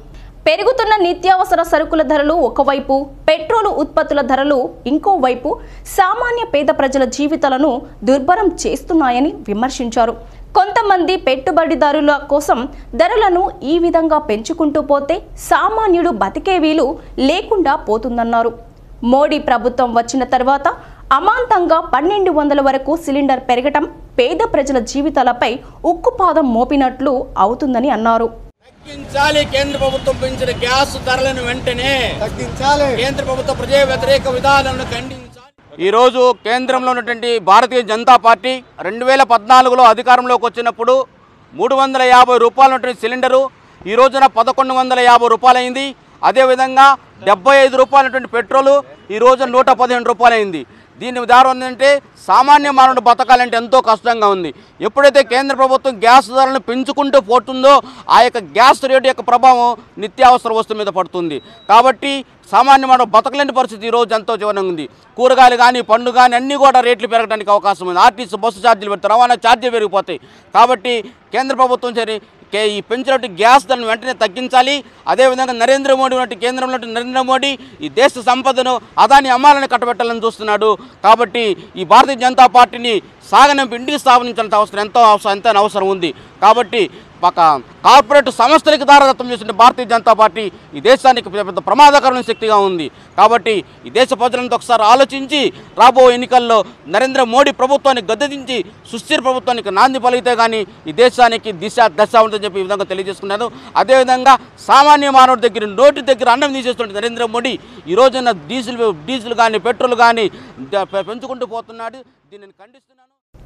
పెరుగుతున్న నిత్యావసర సరుకుల ధరలు ఒకవైపు పెట్రోలు ఉత్పత్తుల ధరలు ఇంకోవైపు సామాన్య పేద ప్రజల జీవితాలను దుర్భరం చేస్తున్నాయని విమర్శించారు కొంతమంది పెట్టుబడిదారుల కోసం ధరలను ఈ విధంగా పెంచుకుంటూ పోతే సామాన్యుడు బతికే వీలు లేకుండా పోతుందన్నారు మోడీ ప్రభుత్వం వచ్చిన తర్వాత అమాంతంగా పన్నెండు వందల వరకు సిలిండర్ పెరగటం పేద ప్రజల జీవితాలపై ఉక్కుపాదం మోపినట్లు అవుతుందని అన్నారు తగ్గించాలి కేంద్ర ప్రభుత్వం పెంచిన గ్యాస్ ధరలను వెంటనే తగ్గించాలి కేంద్ర ప్రభుత్వ ప్రజా వ్యతిరేక విధానాలను ఖండించాలి ఈ రోజు కేంద్రంలో ఉన్నటువంటి భారతీయ జనతా పార్టీ రెండు వేల పద్నాలుగులో అధికారంలోకి వచ్చినప్పుడు మూడు వందల యాభై రూపాయలు ఉన్నటువంటి సిలిండరు ఈ రోజున పదకొండు వందల యాభై రూపాయలు అయింది అదేవిధంగా డెబ్బై ఐదు రూపాయలు ఉన్నటువంటి పెట్రోలు ఈ రోజు నూట పదిహేను రూపాయలు అయింది దీని ఉదాహరణ ఏంటంటే సామాన్య మానవుడు బతకాలంటే ఎంతో కష్టంగా ఉంది ఎప్పుడైతే కేంద్ర ప్రభుత్వం గ్యాస్ ధరలను పెంచుకుంటూ పోతుందో ఆ యొక్క గ్యాస్ రేటు యొక్క ప్రభావం నిత్యావసర వస్తువు మీద పడుతుంది కాబట్టి సామాన్య మానవ బతకలేని పరిస్థితి ఈ రోజు ఎంతో జీవనంగా ఉంది కూరగాయలు కానీ పండ్లు కానీ అన్నీ కూడా రేట్లు పెరగడానికి అవకాశం ఉంది ఆర్టీసీ బస్సు ఛార్జీలు పెడతారు రవాణా ఛార్జీలు పెరిగిపోతాయి కాబట్టి కేంద్ర ప్రభుత్వం సరే కే- ఈ పెంచినట్టు గ్యాస్ ధరను వెంటనే తగ్గించాలి అదేవిధంగా నరేంద్ర మోడీ ఉన్నట్టు కేంద్రంలో ఉన్నట్టు నరేంద్ర మోడీ ఈ దేశ సంపదను అదాని అమ్మాలని కట్టబెట్టాలని చూస్తున్నాడు కాబట్టి ఈ భారతీయ జనతా పార్టీని సాగనంపి ఇంటికి స్థాపించాల్సిన అవసరం ఎంతో అవసరం ఎంతో అవసరం ఉంది కాబట్టి ఒక కార్పొరేట్ సంస్థలకు దారదత్తం చేసిన భారతీయ జనతా పార్టీ ఈ దేశానికి పెద్ద పెద్ద ప్రమాదకరమైన శక్తిగా ఉంది కాబట్టి ఈ దేశ ప్రజలంతా ఒకసారి ఆలోచించి రాబో ఎన్నికల్లో నరేంద్ర మోడీ ప్రభుత్వాన్ని గద్దెదించి సుస్థిర ప్రభుత్వానికి నాంది పలిగితే కానీ ఈ దేశానికి దిశ దశ ఉంటుందని చెప్పి ఈ విధంగా తెలియజేసుకున్నాను అదేవిధంగా సామాన్య మానవుడి దగ్గర నోటి దగ్గర అన్నం తీసేస్తున్న నరేంద్ర మోడీ ఈ రోజున డీజిల్ డీజిల్ కానీ పెట్రోల్ కానీ ద- పెంచుకుంటూ పోతున్నాడు దీనిని ఖండిస్తున్నాను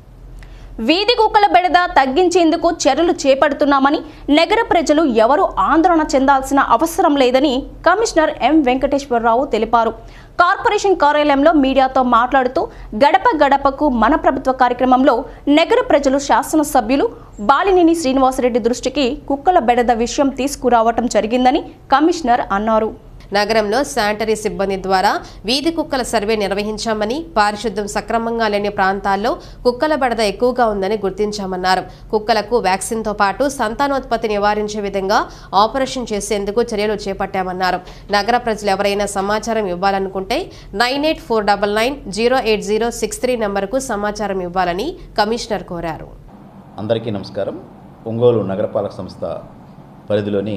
వీధి కుక్కల బెడద తగ్గించేందుకు చర్యలు చేపడుతున్నామని నగర ప్రజలు ఎవరూ ఆందోళన చెందాల్సిన అవసరం లేదని కమిషనర్ ఎం వెంకటేశ్వరరావు తెలిపారు కార్పొరేషన్ కార్యాలయంలో మీడియాతో మాట్లాడుతూ గడప గడపకు మన ప్రభుత్వ కార్యక్రమంలో నగర ప్రజలు శాసనసభ్యులు బాలినేని శ్రీనివాసరెడ్డి దృష్టికి కుక్కల బెడద విషయం తీసుకురావటం జరిగిందని కమిషనర్ అన్నారు నగరంలో శానిటరీ సిబ్బంది ద్వారా వీధి కుక్కల సర్వే నిర్వహించామని పారిశుద్ధ్యం సక్రమంగా లేని ప్రాంతాల్లో కుక్కల బెడద ఎక్కువగా ఉందని గుర్తించామన్నారు కుక్కలకు వ్యాక్సిన్తో పాటు సంతానోత్పత్తి నివారించే విధంగా ఆపరేషన్ చేసేందుకు చర్యలు చేపట్టామన్నారు నగర ప్రజలు ఎవరైనా సమాచారం ఇవ్వాలనుకుంటే nine eight four double nine zero eight zero six three నెంబర్కు సమాచారం ఇవ్వాలని కమిషనర్ కోరారు అందరికీ నమస్కారం ఒంగోలు నగరపాలక సంస్థ పరిధిలోని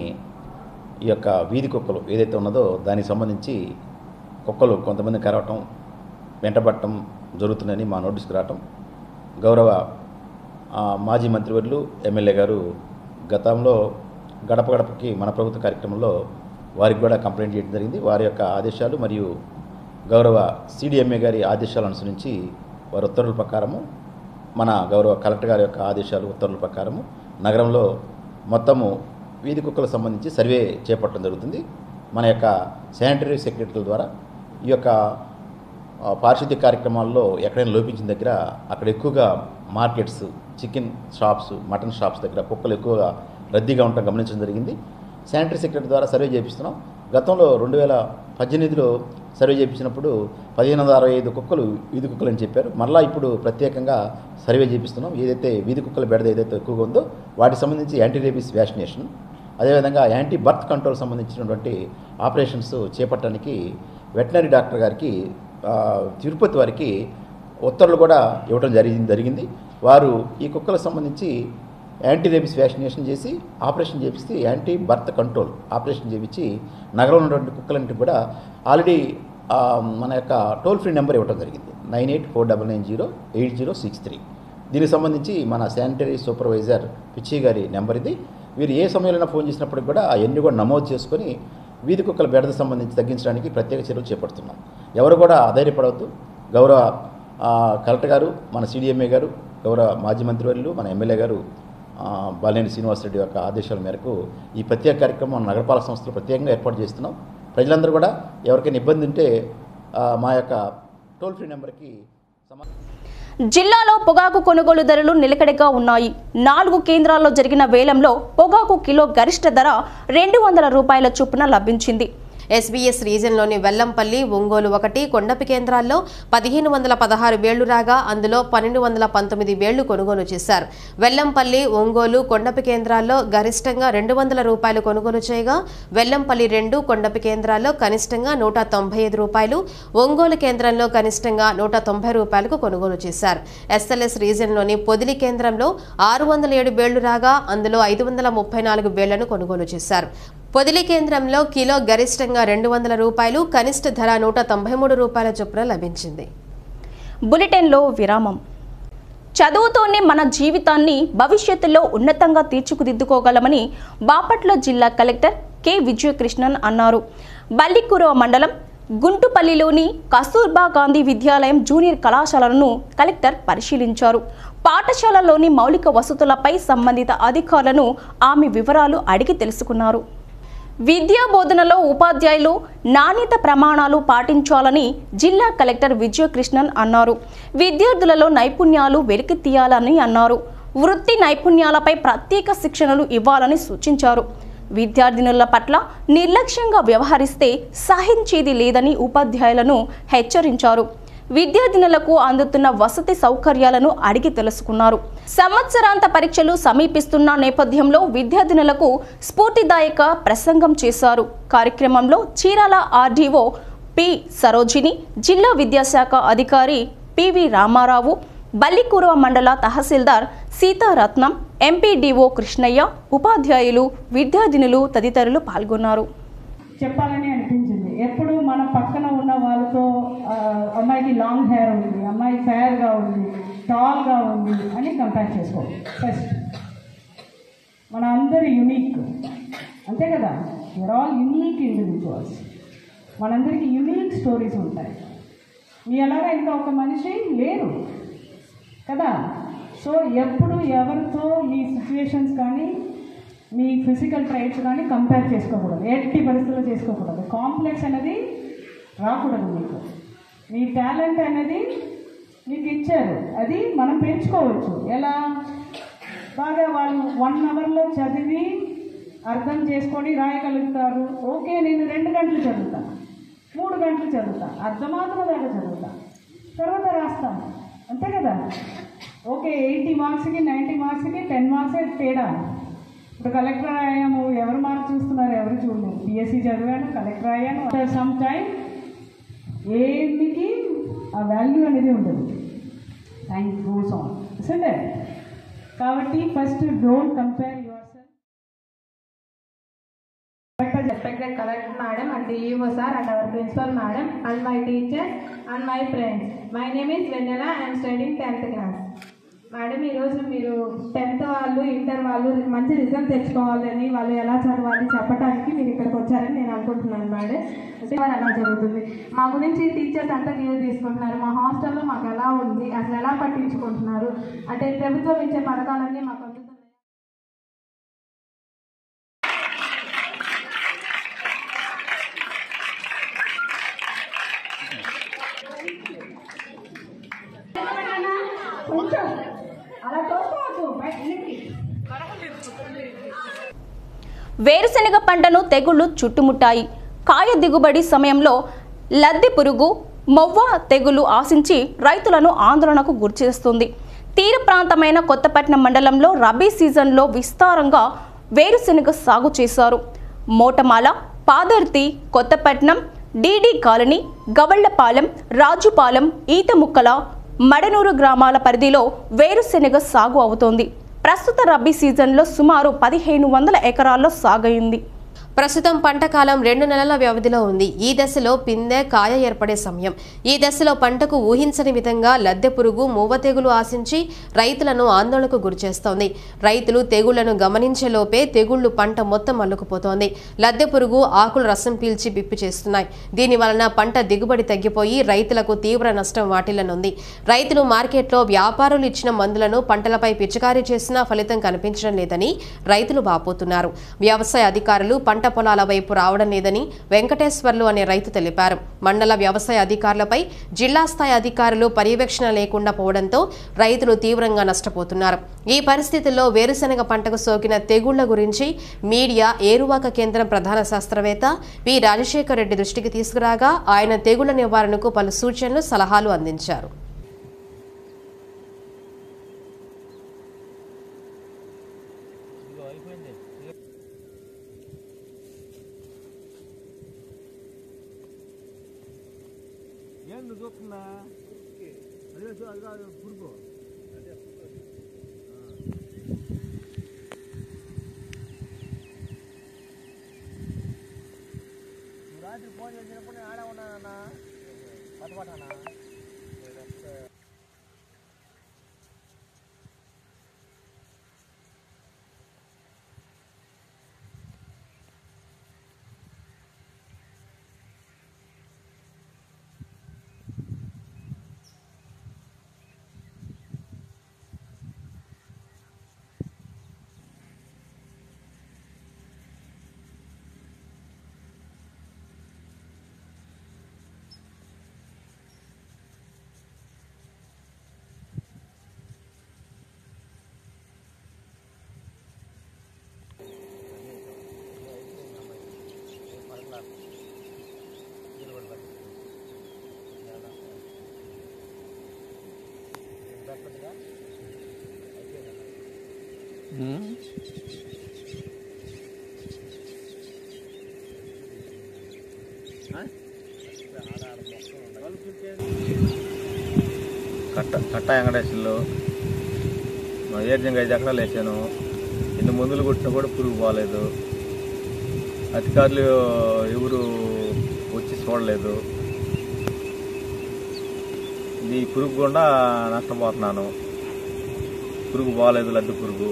ఈ యొక్క వీధి కుక్కలు ఏదైతే ఉన్నదో దానికి సంబంధించి కుక్కలు కొంతమంది కరవటం వెంటబడటం జరుగుతుందని మా నోటీస్కి రావటం గౌరవ ఆ, మాజీ మంత్రివర్యులు ఎమ్మెల్యే గారు గతంలో గడప గడపకి మన ప్రభుత్వ కార్యక్రమంలో వారికి కూడా కంప్లైంట్ చేయడం జరిగింది వారి యొక్క ఆదేశాలు మరియు గౌరవ సిడిఎంఏ గారి ఆదేశాలు అనుసరించి వారి ఉత్తర్వుల ప్రకారము మన గౌరవ కలెక్టర్ గారి యొక్క ఆదేశాలు ఉత్తర్వుల ప్రకారము నగరంలో మొత్తము వీధి కుక్కలకు సంబంధించి సర్వే చేపట్టడం జరుగుతుంది మన యొక్క శానిటరీ సెక్రటరీల ద్వారా ఈ యొక్క ఆ, పారిశుద్ధ్య కార్యక్రమాల్లో ఎక్కడైనా లోపించిన దగ్గర అక్కడ ఎక్కువగా markets chicken shops mutton shops దగ్గర కుక్కలు ఎక్కువగా రద్దీగా ఉండటం గమనించడం జరిగింది శానిటరీ సెక్రటరీ ద్వారా సర్వే చేపిస్తున్నాం గతంలో రెండు వేల పద్దెనిమిదిలో సర్వే చేయించినప్పుడు పదిహేను వందల అరవై ఐదు కుక్కలు వీధి కుక్కలు అని చెప్పారు మరలా ఇప్పుడు ప్రత్యేకంగా సర్వే చేపిస్తున్నాం ఏదైతే వీధి కుక్కల బెడద ఏదైతే ఎక్కువగా ఉందో వాటికి సంబంధించి యాంటీ రేబీస్ వ్యాక్సినేషన్ అదేవిధంగా యాంటీ బర్త్ కంట్రోల్ సంబంధించినటువంటి ఆపరేషన్స్ చేపట్టడానికి వెటనరీ డాక్టర్ గారికి ఆ, తిరుపతి వారికి ఉత్తర్వులు కూడా ఇవ్వడం జరిగింది జరిగింది వారు ఈ కుక్కలకు సంబంధించి యాంటీ రేబిస్ వ్యాక్సినేషన్ చేసి ఆపరేషన్ చేపిస్తే యాంటీ బర్త్ కంట్రోల్ ఆపరేషన్ చేపించి నగరంలో ఉన్నటువంటి కుక్కలన్నింటికి కూడా ఆల్రెడీ ఆ, మన యొక్క టోల్ ఫ్రీ నెంబర్ ఇవ్వడం జరిగింది nine eight four double nine zero eight zero six three దీనికి సంబంధించి మన శానిటరీ సూపర్వైజర్ పిచ్చి గారి నెంబర్ ఇది వీరు ఏ సమయంలో ఫోన్ చేసినప్పటికి కూడా అవన్నీ కూడా నమోదు చేసుకొని వీధి కుక్కల బెడద సంబంధించి తగ్గించడానికి ప్రత్యేక చర్యలు చేపడుతున్నాం ఎవరు కూడా అధైర్యపడవద్దు గౌరవ ఆ, కలెక్టర్ గారు మన సిడిఎంఏ గారు గౌరవ మాజీ మంత్రివర్యులు మన ఎమ్మెల్యే గారు ఆ, బాలినేని శ్రీనివాసరెడ్డి యొక్క ఆదేశాల మేరకు ఈ ప్రత్యేక కార్యక్రమం మన నగరపాలక సంస్థలు ప్రత్యేకంగా ఏర్పాటు చేస్తున్నాం ప్రజలందరూ కూడా ఎవరికైనా ఇబ్బంది ఉంటే ఆ, మా యొక్క టోల్ ఫ్రీ నెంబర్కి జిల్లాలో పొగాకు కొనుగోలు ధరలు నిలకడగా ఉన్నాయి నాలుగు కేంద్రాల్లో జరిగిన వేలంలో పొగాకు కిలో గరిష్ట ధర రెండు వందల రూపాయల చొప్పున లభించింది ఎస్బీఎస్ రీజన్లోని వెల్లంపల్లి ఒంగోలు ఒకటి కొండపి కేంద్రాల్లో పదిహేను వందల పదహారు వేళ్లు రాగా అందులో పన్నెండు వందల పంతొమ్మిది వేళ్లు కొనుగోలు చేశారు వెల్లంపల్లి ఒంగోలు కొండపి కేంద్రాల్లో గరిష్టంగా రెండు వందల రూపాయలు కొనుగోలు చేయగా వెల్లంపల్లి రెండు కొండపి కేంద్రాల్లో కనిష్టంగా నూట తొంభై ఐదు రూపాయలు ఒంగోలు కేంద్రంలో కనిష్టంగా నూట తొంభై రూపాయలకు కొనుగోలు చేశారు ఎస్ఎల్ఎస్ రీజన్లోని పొదిలి కేంద్రంలో ఆరు వందల ఏడు వేళ్లు రాగా అందులో ఐదు వందల ముప్పై నాలుగు వేళ్లను కొనుగోలు చేశారు పొదిలి కేంద్రంలో కిలో గరిష్టంగా రెండు వందల రూపాయలు కనిష్ట ధర నూట తొంభై మూడు రూపాయల చొప్పున లభించింది బులెటిన్లో విరామం చదువుతోనే మన జీవితాన్ని భవిష్యత్తులో ఉన్నతంగా తీర్చిదిద్దుకోగలమని బాపట్ల జిల్లా కలెక్టర్ కె విజయకృష్ణన్ అన్నారు బల్లికురవ మండలం గుంటుపల్లిలోని కస్తూర్బా గాంధీ విద్యాలయం జూనియర్ కళాశాలను కలెక్టర్ పరిశీలించారు పాఠశాలలోని మౌలిక వసతులపై సంబంధిత అధికారులను ఆమె వివరాలు అడిగి తెలుసుకున్నారు విద్యా బోధనలో ఉపాధ్యాయులు నాణ్యత ప్రమాణాలు పాటించాలని జిల్లా కలెక్టర్ విజయకృష్ణన్ అన్నారు విద్యార్థులలో నైపుణ్యాలు వెలికితీయాలని అన్నారు వృత్తి నైపుణ్యాలపై ప్రత్యేక శిక్షణలు ఇవ్వాలని సూచించారు విద్యార్థినుల పట్ల నిర్లక్ష్యంగా వ్యవహరిస్తే సహించేది లేదని ఉపాధ్యాయులను హెచ్చరించారు విద్యార్థినులకు అందుతున్న వసతి సౌకర్యాలను అడిగి తెలుసుకున్నారు సంవత్సరాంత పరీక్షలు సమీపిస్తున్న నేపథ్యంలో విద్యార్థినులకు స్ఫూర్తిదాయక ప్రసంగం చేశారు కార్యక్రమంలో చీరాల ఆర్డీఓ పి సరోజిని జిల్లా విద్యాశాఖ అధికారి పివి రామారావు బల్లికురవ మండల తహసీల్దార్ సీతారత్నం ఎంపీడీఓ కృష్ణయ్య ఉపాధ్యాయులు విద్యార్థినులు తదితరులు పాల్గొన్నారు చెప్పాలని అనిపించింది ఎప్పుడు మన పక్కన ఉన్న వాళ్ళతో ఆ, అమ్మాయికి లాంగ్ హెయిర్ ఉంది అమ్మాయి ఫేర్గా ఉంది టాల్గా ఉంది అని కంపేర్ చేసుకో ఫస్ట్ మన అందరు యునీక్ అంతే కదా యూఆర్ ఆల్ యునీక్ ఇండివిజువల్స్ మనందరికీ యునీక్ స్టోరీస్ ఉంటాయి మీ అలాగా ఇంకా ఒక మనిషి లేరు కదా సో ఎప్పుడు ఎవరితో మీ సిచ్యువేషన్స్ కానీ మీ ఫిజికల్ ట్రైట్స్ కానీ కంపేర్ చేసుకోకూడదు ఎట్టి పరిస్థితుల్లో చేసుకోకూడదు కాంప్లెక్స్ అనేది రాకూడదు మీకు మీ టాలెంట్ అనేది మీకు ఇచ్చారు అది మనం పెంచుకోవచ్చు ఎలా బాగా వాళ్ళు వన్ అవర్లో చదివి అర్థం చేసుకొని రాయగలుగుతారు ఓకే నేను రెండు గంటలు చదువుతాను మూడు గంటలు చదువుతాను అర్థమాత్రం దాకా చదువుతాను తర్వాత రాస్తాను అంతే కదా ఓకే ఎయిటీ మార్క్స్కి నైంటీ మార్క్స్కి టెన్ మార్క్సే తేడా ఇప్పుడు కలెక్టర్ అయ్యాము ఎవరు మార్క్ చూస్తున్నారు ఎవరు చూడలేదు బీఎస్సీ చదివాను కలెక్టర్ అయ్యాను సమ్ టైం ఏమికి ఆ వాల్యూ అనేది ఉండదు టైం గోస్ ఆన్ ఇసండే కాబట్టి first don't compare your respected collector madam and the EO sir and our principal madam and my teachers and my friends. My name is Vanilla. I am studying 10th class. Madam ఈరోజు మీరు tenth వాళ్ళు inter వాళ్ళు మంచి result తెచ్చుకోవాలని వాళ్ళు ఎలా చదవాలి చెప్పడానికి మీరు ఇక్కడికి వచ్చారని నేను అనుకుంటున్నాను మేడం అంటే మరి అలా జరుగుతుంది మా గురించి టీచర్స్ అంతా కేర్ తీసుకుంటున్నారు మా హాస్టల్లో మాకు ఎలా ఉంది అసలు ఎలా పట్టించుకుంటున్నారు అంటే ప్రభుత్వం ఇచ్చే పథకాలన్నీ మాకు అందుతున్నాయి కొంచెం అలా తోసుకోవచ్చు బయట వెనక్కి. వేరుశెనగ పంటను తెగుళ్లు చుట్టుముట్టాయి కాయ దిగుబడి సమయంలో లద్దె పురుగు మొవ్వ తెగులు ఆశించి రైతులను ఆందోళనకు గురిచేస్తుంది తీర ప్రాంతమైన కొత్తపట్నం మండలంలో రబీ సీజన్లో విస్తారంగా వేరుశెనగ సాగు చేశారు మోటమాల పాదర్తి కొత్తపట్నం డీడీ కాలనీ గవళ్లపాలెం రాజుపాలెం ఈతముక్కల మడనూరు గ్రామాల పరిధిలో వేరుశెనగ సాగు అవుతోంది ప్రస్తుత రబీ సీజన్లో సుమారు పదిహేను వందల ఎకరాల్లో సాగైంది ప్రస్తుతం పంట కాలం రెండు నెలల వ్యవధిలో ఉంది ఈ దశలో పిందె కాయ ఏర్పడే సమయం ఈ దశలో పంటకు ఊహించని విధంగా లద్దె పురుగు మూవ తెగులు ఆశించి రైతులను ఆందోళనకు గురిచేస్తోంది రైతులు తెగుళ్లను గమనించే లోపే తెగుళ్లు పంట మొత్తం అల్లుకుపోతోంది లద్దె పురుగు ఆకులు రసం పీల్చి బిప్పి చేస్తున్నాయి దీని వలన పంట దిగుబడి తగ్గిపోయి రైతులకు తీవ్ర నష్టం వాటిల్లనుంది రైతులు మార్కెట్లో వ్యాపారులు ఇచ్చిన మందులను పంటలపై పిచికారీ చేసినా ఫలితం కనిపించడం లేదని రైతులు వాపోతున్నారు వ్యవసాయ అధికారులు పంట పంట పొలాల వైపు రావడం లేదని వెంకటేశ్వర్లు అనే రైతు తెలిపారు మండల వ్యవసాయ అధికారులపై జిల్లా స్థాయి అధికారులు పర్యవేక్షణ లేకుండా పోవడంతో రైతులు తీవ్రంగా నష్టపోతున్నారు ఈ పరిస్థితుల్లో వేరుశనగ పంటకు సోకిన తెగుళ్ల గురించి మీడియా ఏరువాక కేంద్రం ప్రధాన శాస్త్రవేత్త వి రాజశేఖర్ రెడ్డి దృష్టికి తీసుకురాగా ఆయన తెగుళ్ల నివారణకు పలు సూచనలు సలహాలు అందించారు ఏంది చూస్తున్నా అదే చూ- అది కాదు పురుగు నువ్వు రాత్రి ఫోన్ చేసినప్పుడు నేను ఆడే ఉన్నానన్నా పట్టుపట్టానా కట్ట కట్ట వెంకటేశ్వర్లు ఏర్జంగా ఐదు ఎకరాలు వేసాను ఎన్ని మందులు కొట్టినా కూడా పురుగు పోలేదు అధికారులు ఎవరు వచ్చి చూడలేదు ఇది పురుగు కూడా నష్టపోతున్నాను పురుగు పోలేదు లడ్డు పురుగు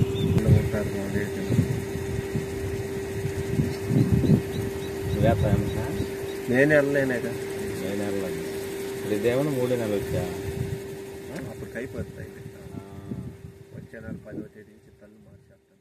నేను వెళ్ళలేనాక నేను వెళ్ళలేదు ఇప్పుడు ఇదేమన్నా మూడే నెలలు వచ్చా అప్పుడు అయిపోతాయి వచ్చే నెల పదవ తేదీ నుంచి తల్లి మార్చేస్తాను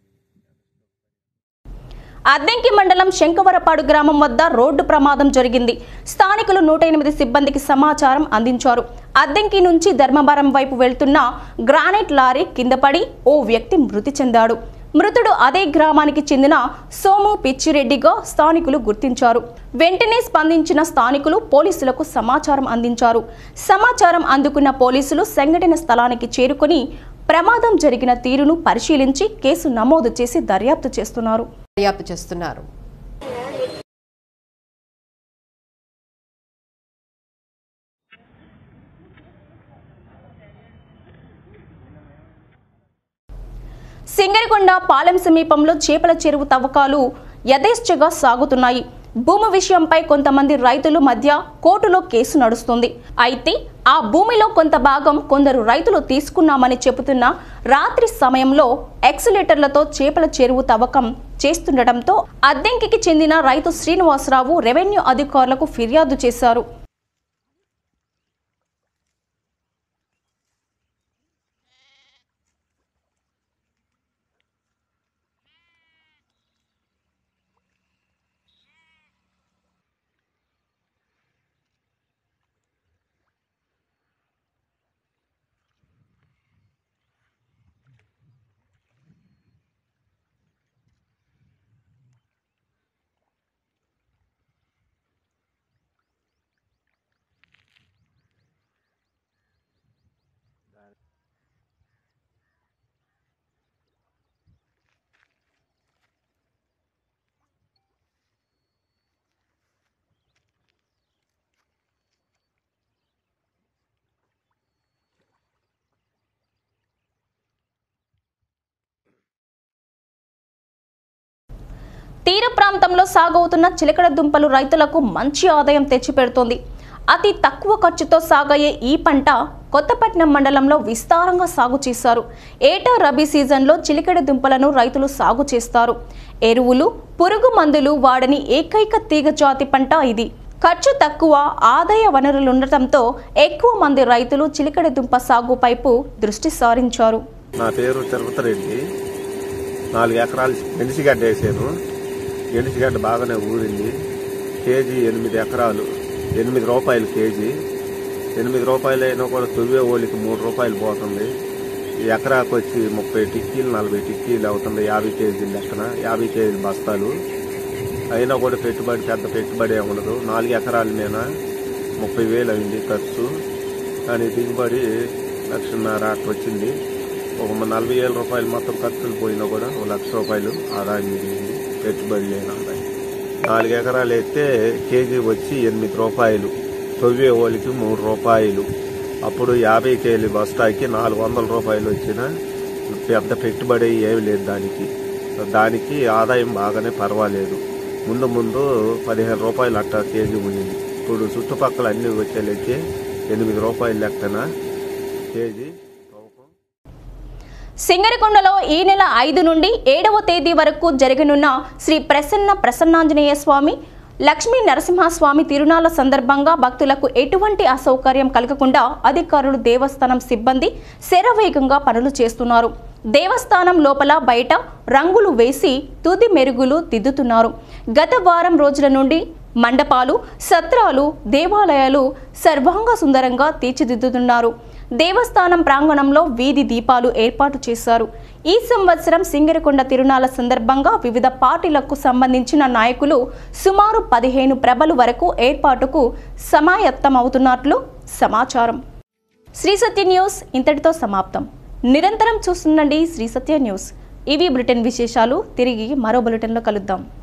అద్దెంకి మండలం శంకవరపాడు గ్రామం వద్ద రోడ్డు ప్రమాదం జరిగింది స్థానికులు నూట ఎనిమిది సిబ్బందికి సమాచారం అందించారు అద్దెంకి నుంచి ధర్మవరం వైపు వెళ్తున్న గ్రానైట్ లారీ కింద పడి ఓ వ్యక్తి మృతి చెందాడు మృతుడు అదే గ్రామానికి చెందిన సోము పిచ్చిరెడ్డిగా స్థానికులు గుర్తించారు వెంటనే స్పందించిన స్థానికులు పోలీసులకు సమాచారం అందించారు సమాచారం అందుకున్న పోలీసులు సంఘటన స్థలానికి చేరుకొని ప్రమాదం జరిగిన తీరును పరిశీలించి కేసు నమోదు చేసి దర్యాప్తు చేస్తున్నారు దర్యాప్తు చేస్తున్నారు సింగరికొండ పాలెం సమీపంలో చేపల చెరువు తవ్వకాలు యథేచ్ఛగా సాగుతున్నాయి భూమి విషయంపై కొంతమంది రైతుల మధ్య కోర్టులో కేసు నడుస్తుంది అయితే ఆ భూమిలో కొంత భాగం కొందరు రైతులు తీసుకున్నామని చెబుతున్న రాత్రి సమయంలో ఎక్సిలేటర్లతో చేపల చెరువు తవ్వకం చేస్తుండటంతో అద్దెంకికి చెందిన రైతు శ్రీనివాసరావు రెవెన్యూ అధికారులకు ఫిర్యాదు చేశారు తీర ప్రాంతంలో సాగవుతున్న చిలకడ దుంపలు రైతులకు మంచి ఆదాయం తెచ్చిపెడుతోంది అతి తక్కువ ఖర్చుతో సాగయ్యే ఈ పంట కొత్తపట్నం మండలంలో విస్తారంగా సాగు చేశారు ఏటా రబీ సీజన్లో చిలికడ దుంపలను రైతులు సాగు చేస్తారు ఎరువులు పురుగు మందులు వాడని ఏకైక తీగ జాతి పంట ఇది ఖర్చు తక్కువ ఆదాయ వనరులుండటంతో ఎక్కువ మంది రైతులు చిలికడ దుంప సాగు వైపు దృష్టి సారించారు నా పేరు తిరుపతి రెడ్డి నాలుగు ఎకరాలు మెడిసిగడ్డ వేసాను ఎనిసిగడ్డ బాగానే ఊరింది కేజీ ఎనిమిది ఎకరాలు ఎనిమిది రూపాయలు కేజీ ఎనిమిది రూపాయలు అయినా కూడా తొవ్వే ఓలికి మూడు రూపాయలు పోతుంది ఈ ఎకరాకు వచ్చి ముప్పై టిక్కీలు నలభై టిక్కీలు అవుతుంది యాభై కేజీలు లెక్కన యాభై కేజీల బస్తాలు అయినా కూడా పెట్టుబడి పెద్ద పెట్టుబడి ఏమి ఉండదు నాలుగు ఎకరాల మీద ముప్పై వేలు అయింది ఖర్చు కానీ దిగుబడి లక్షన్నర అట్లా వచ్చింది ఒక నలభై వేల రూపాయలు మొత్తం ఖర్చులు పోయినా కూడా ఒక లక్ష రూపాయలు ఆదాయం మిగిలింది పెట్టుబడి లేని ఆదాయం నాలుగు ఎకరాలు అయితే కేజీ వచ్చి ఎనిమిది రూపాయలు తొవ్వే ఓలికి మూడు రూపాయలు అప్పుడు యాభై కేజీ బస్తాకి నాలుగు వందల రూపాయలు వచ్చిన పెద్ద పెట్టుబడి ఏమి లేదు దానికి దానికి ఆదాయం బాగానే పర్వాలేదు ముందు ముందు పదిహేను రూపాయలు అట్ట కేజీ ఉండింది ఇప్పుడు చుట్టుపక్కల అన్ని వచ్చేలకి ఎనిమిది రూపాయలు లెక్కన కేజీ సింగరికొండలో ఈ నెల ఐదు నుండి ఏడవ తేదీ వరకు జరగనున్న శ్రీ ప్రసన్న ప్రసన్నాంజనేయ స్వామి లక్ష్మీ నరసింహస్వామి తిరునాళ్ల సందర్భంగా భక్తులకు ఎటువంటి అసౌకర్యం కలగకుండా అధికారులు దేవస్థానం సిబ్బంది శరవేగంగా పనులు చేస్తున్నారు దేవస్థానం లోపల బయట రంగులు వేసి తుది మెరుగులు దిద్దుతున్నారు గత వారం రోజుల నుండి మండపాలు సత్రాలు దేవాలయాలు సర్వాంగ సుందరంగా తీర్చిదిద్దుతున్నారు దేవస్థానం ప్రాంగణంలో వీధి దీపాలు ఏర్పాటు చేశారు ఈ సంవత్సరం సింగరికొండ తిరునాళ్ల సందర్భంగా వివిధ పార్టీలకు సంబంధించిన నాయకులు సుమారు పదిహేను ప్రభలు వరకు ఏర్పాటుకు సమాయత్తమవుతున్నట్లు సమాచారం శ్రీ సత్య న్యూస్ ఇంతటితో సమాప్తం నిరంతరం చూస్తుండండి శ్రీ సత్య న్యూస్ ఇవి బ్రిటన్ విశేషాలు తిరిగి మరో బులెటిన్లో కలుద్దాం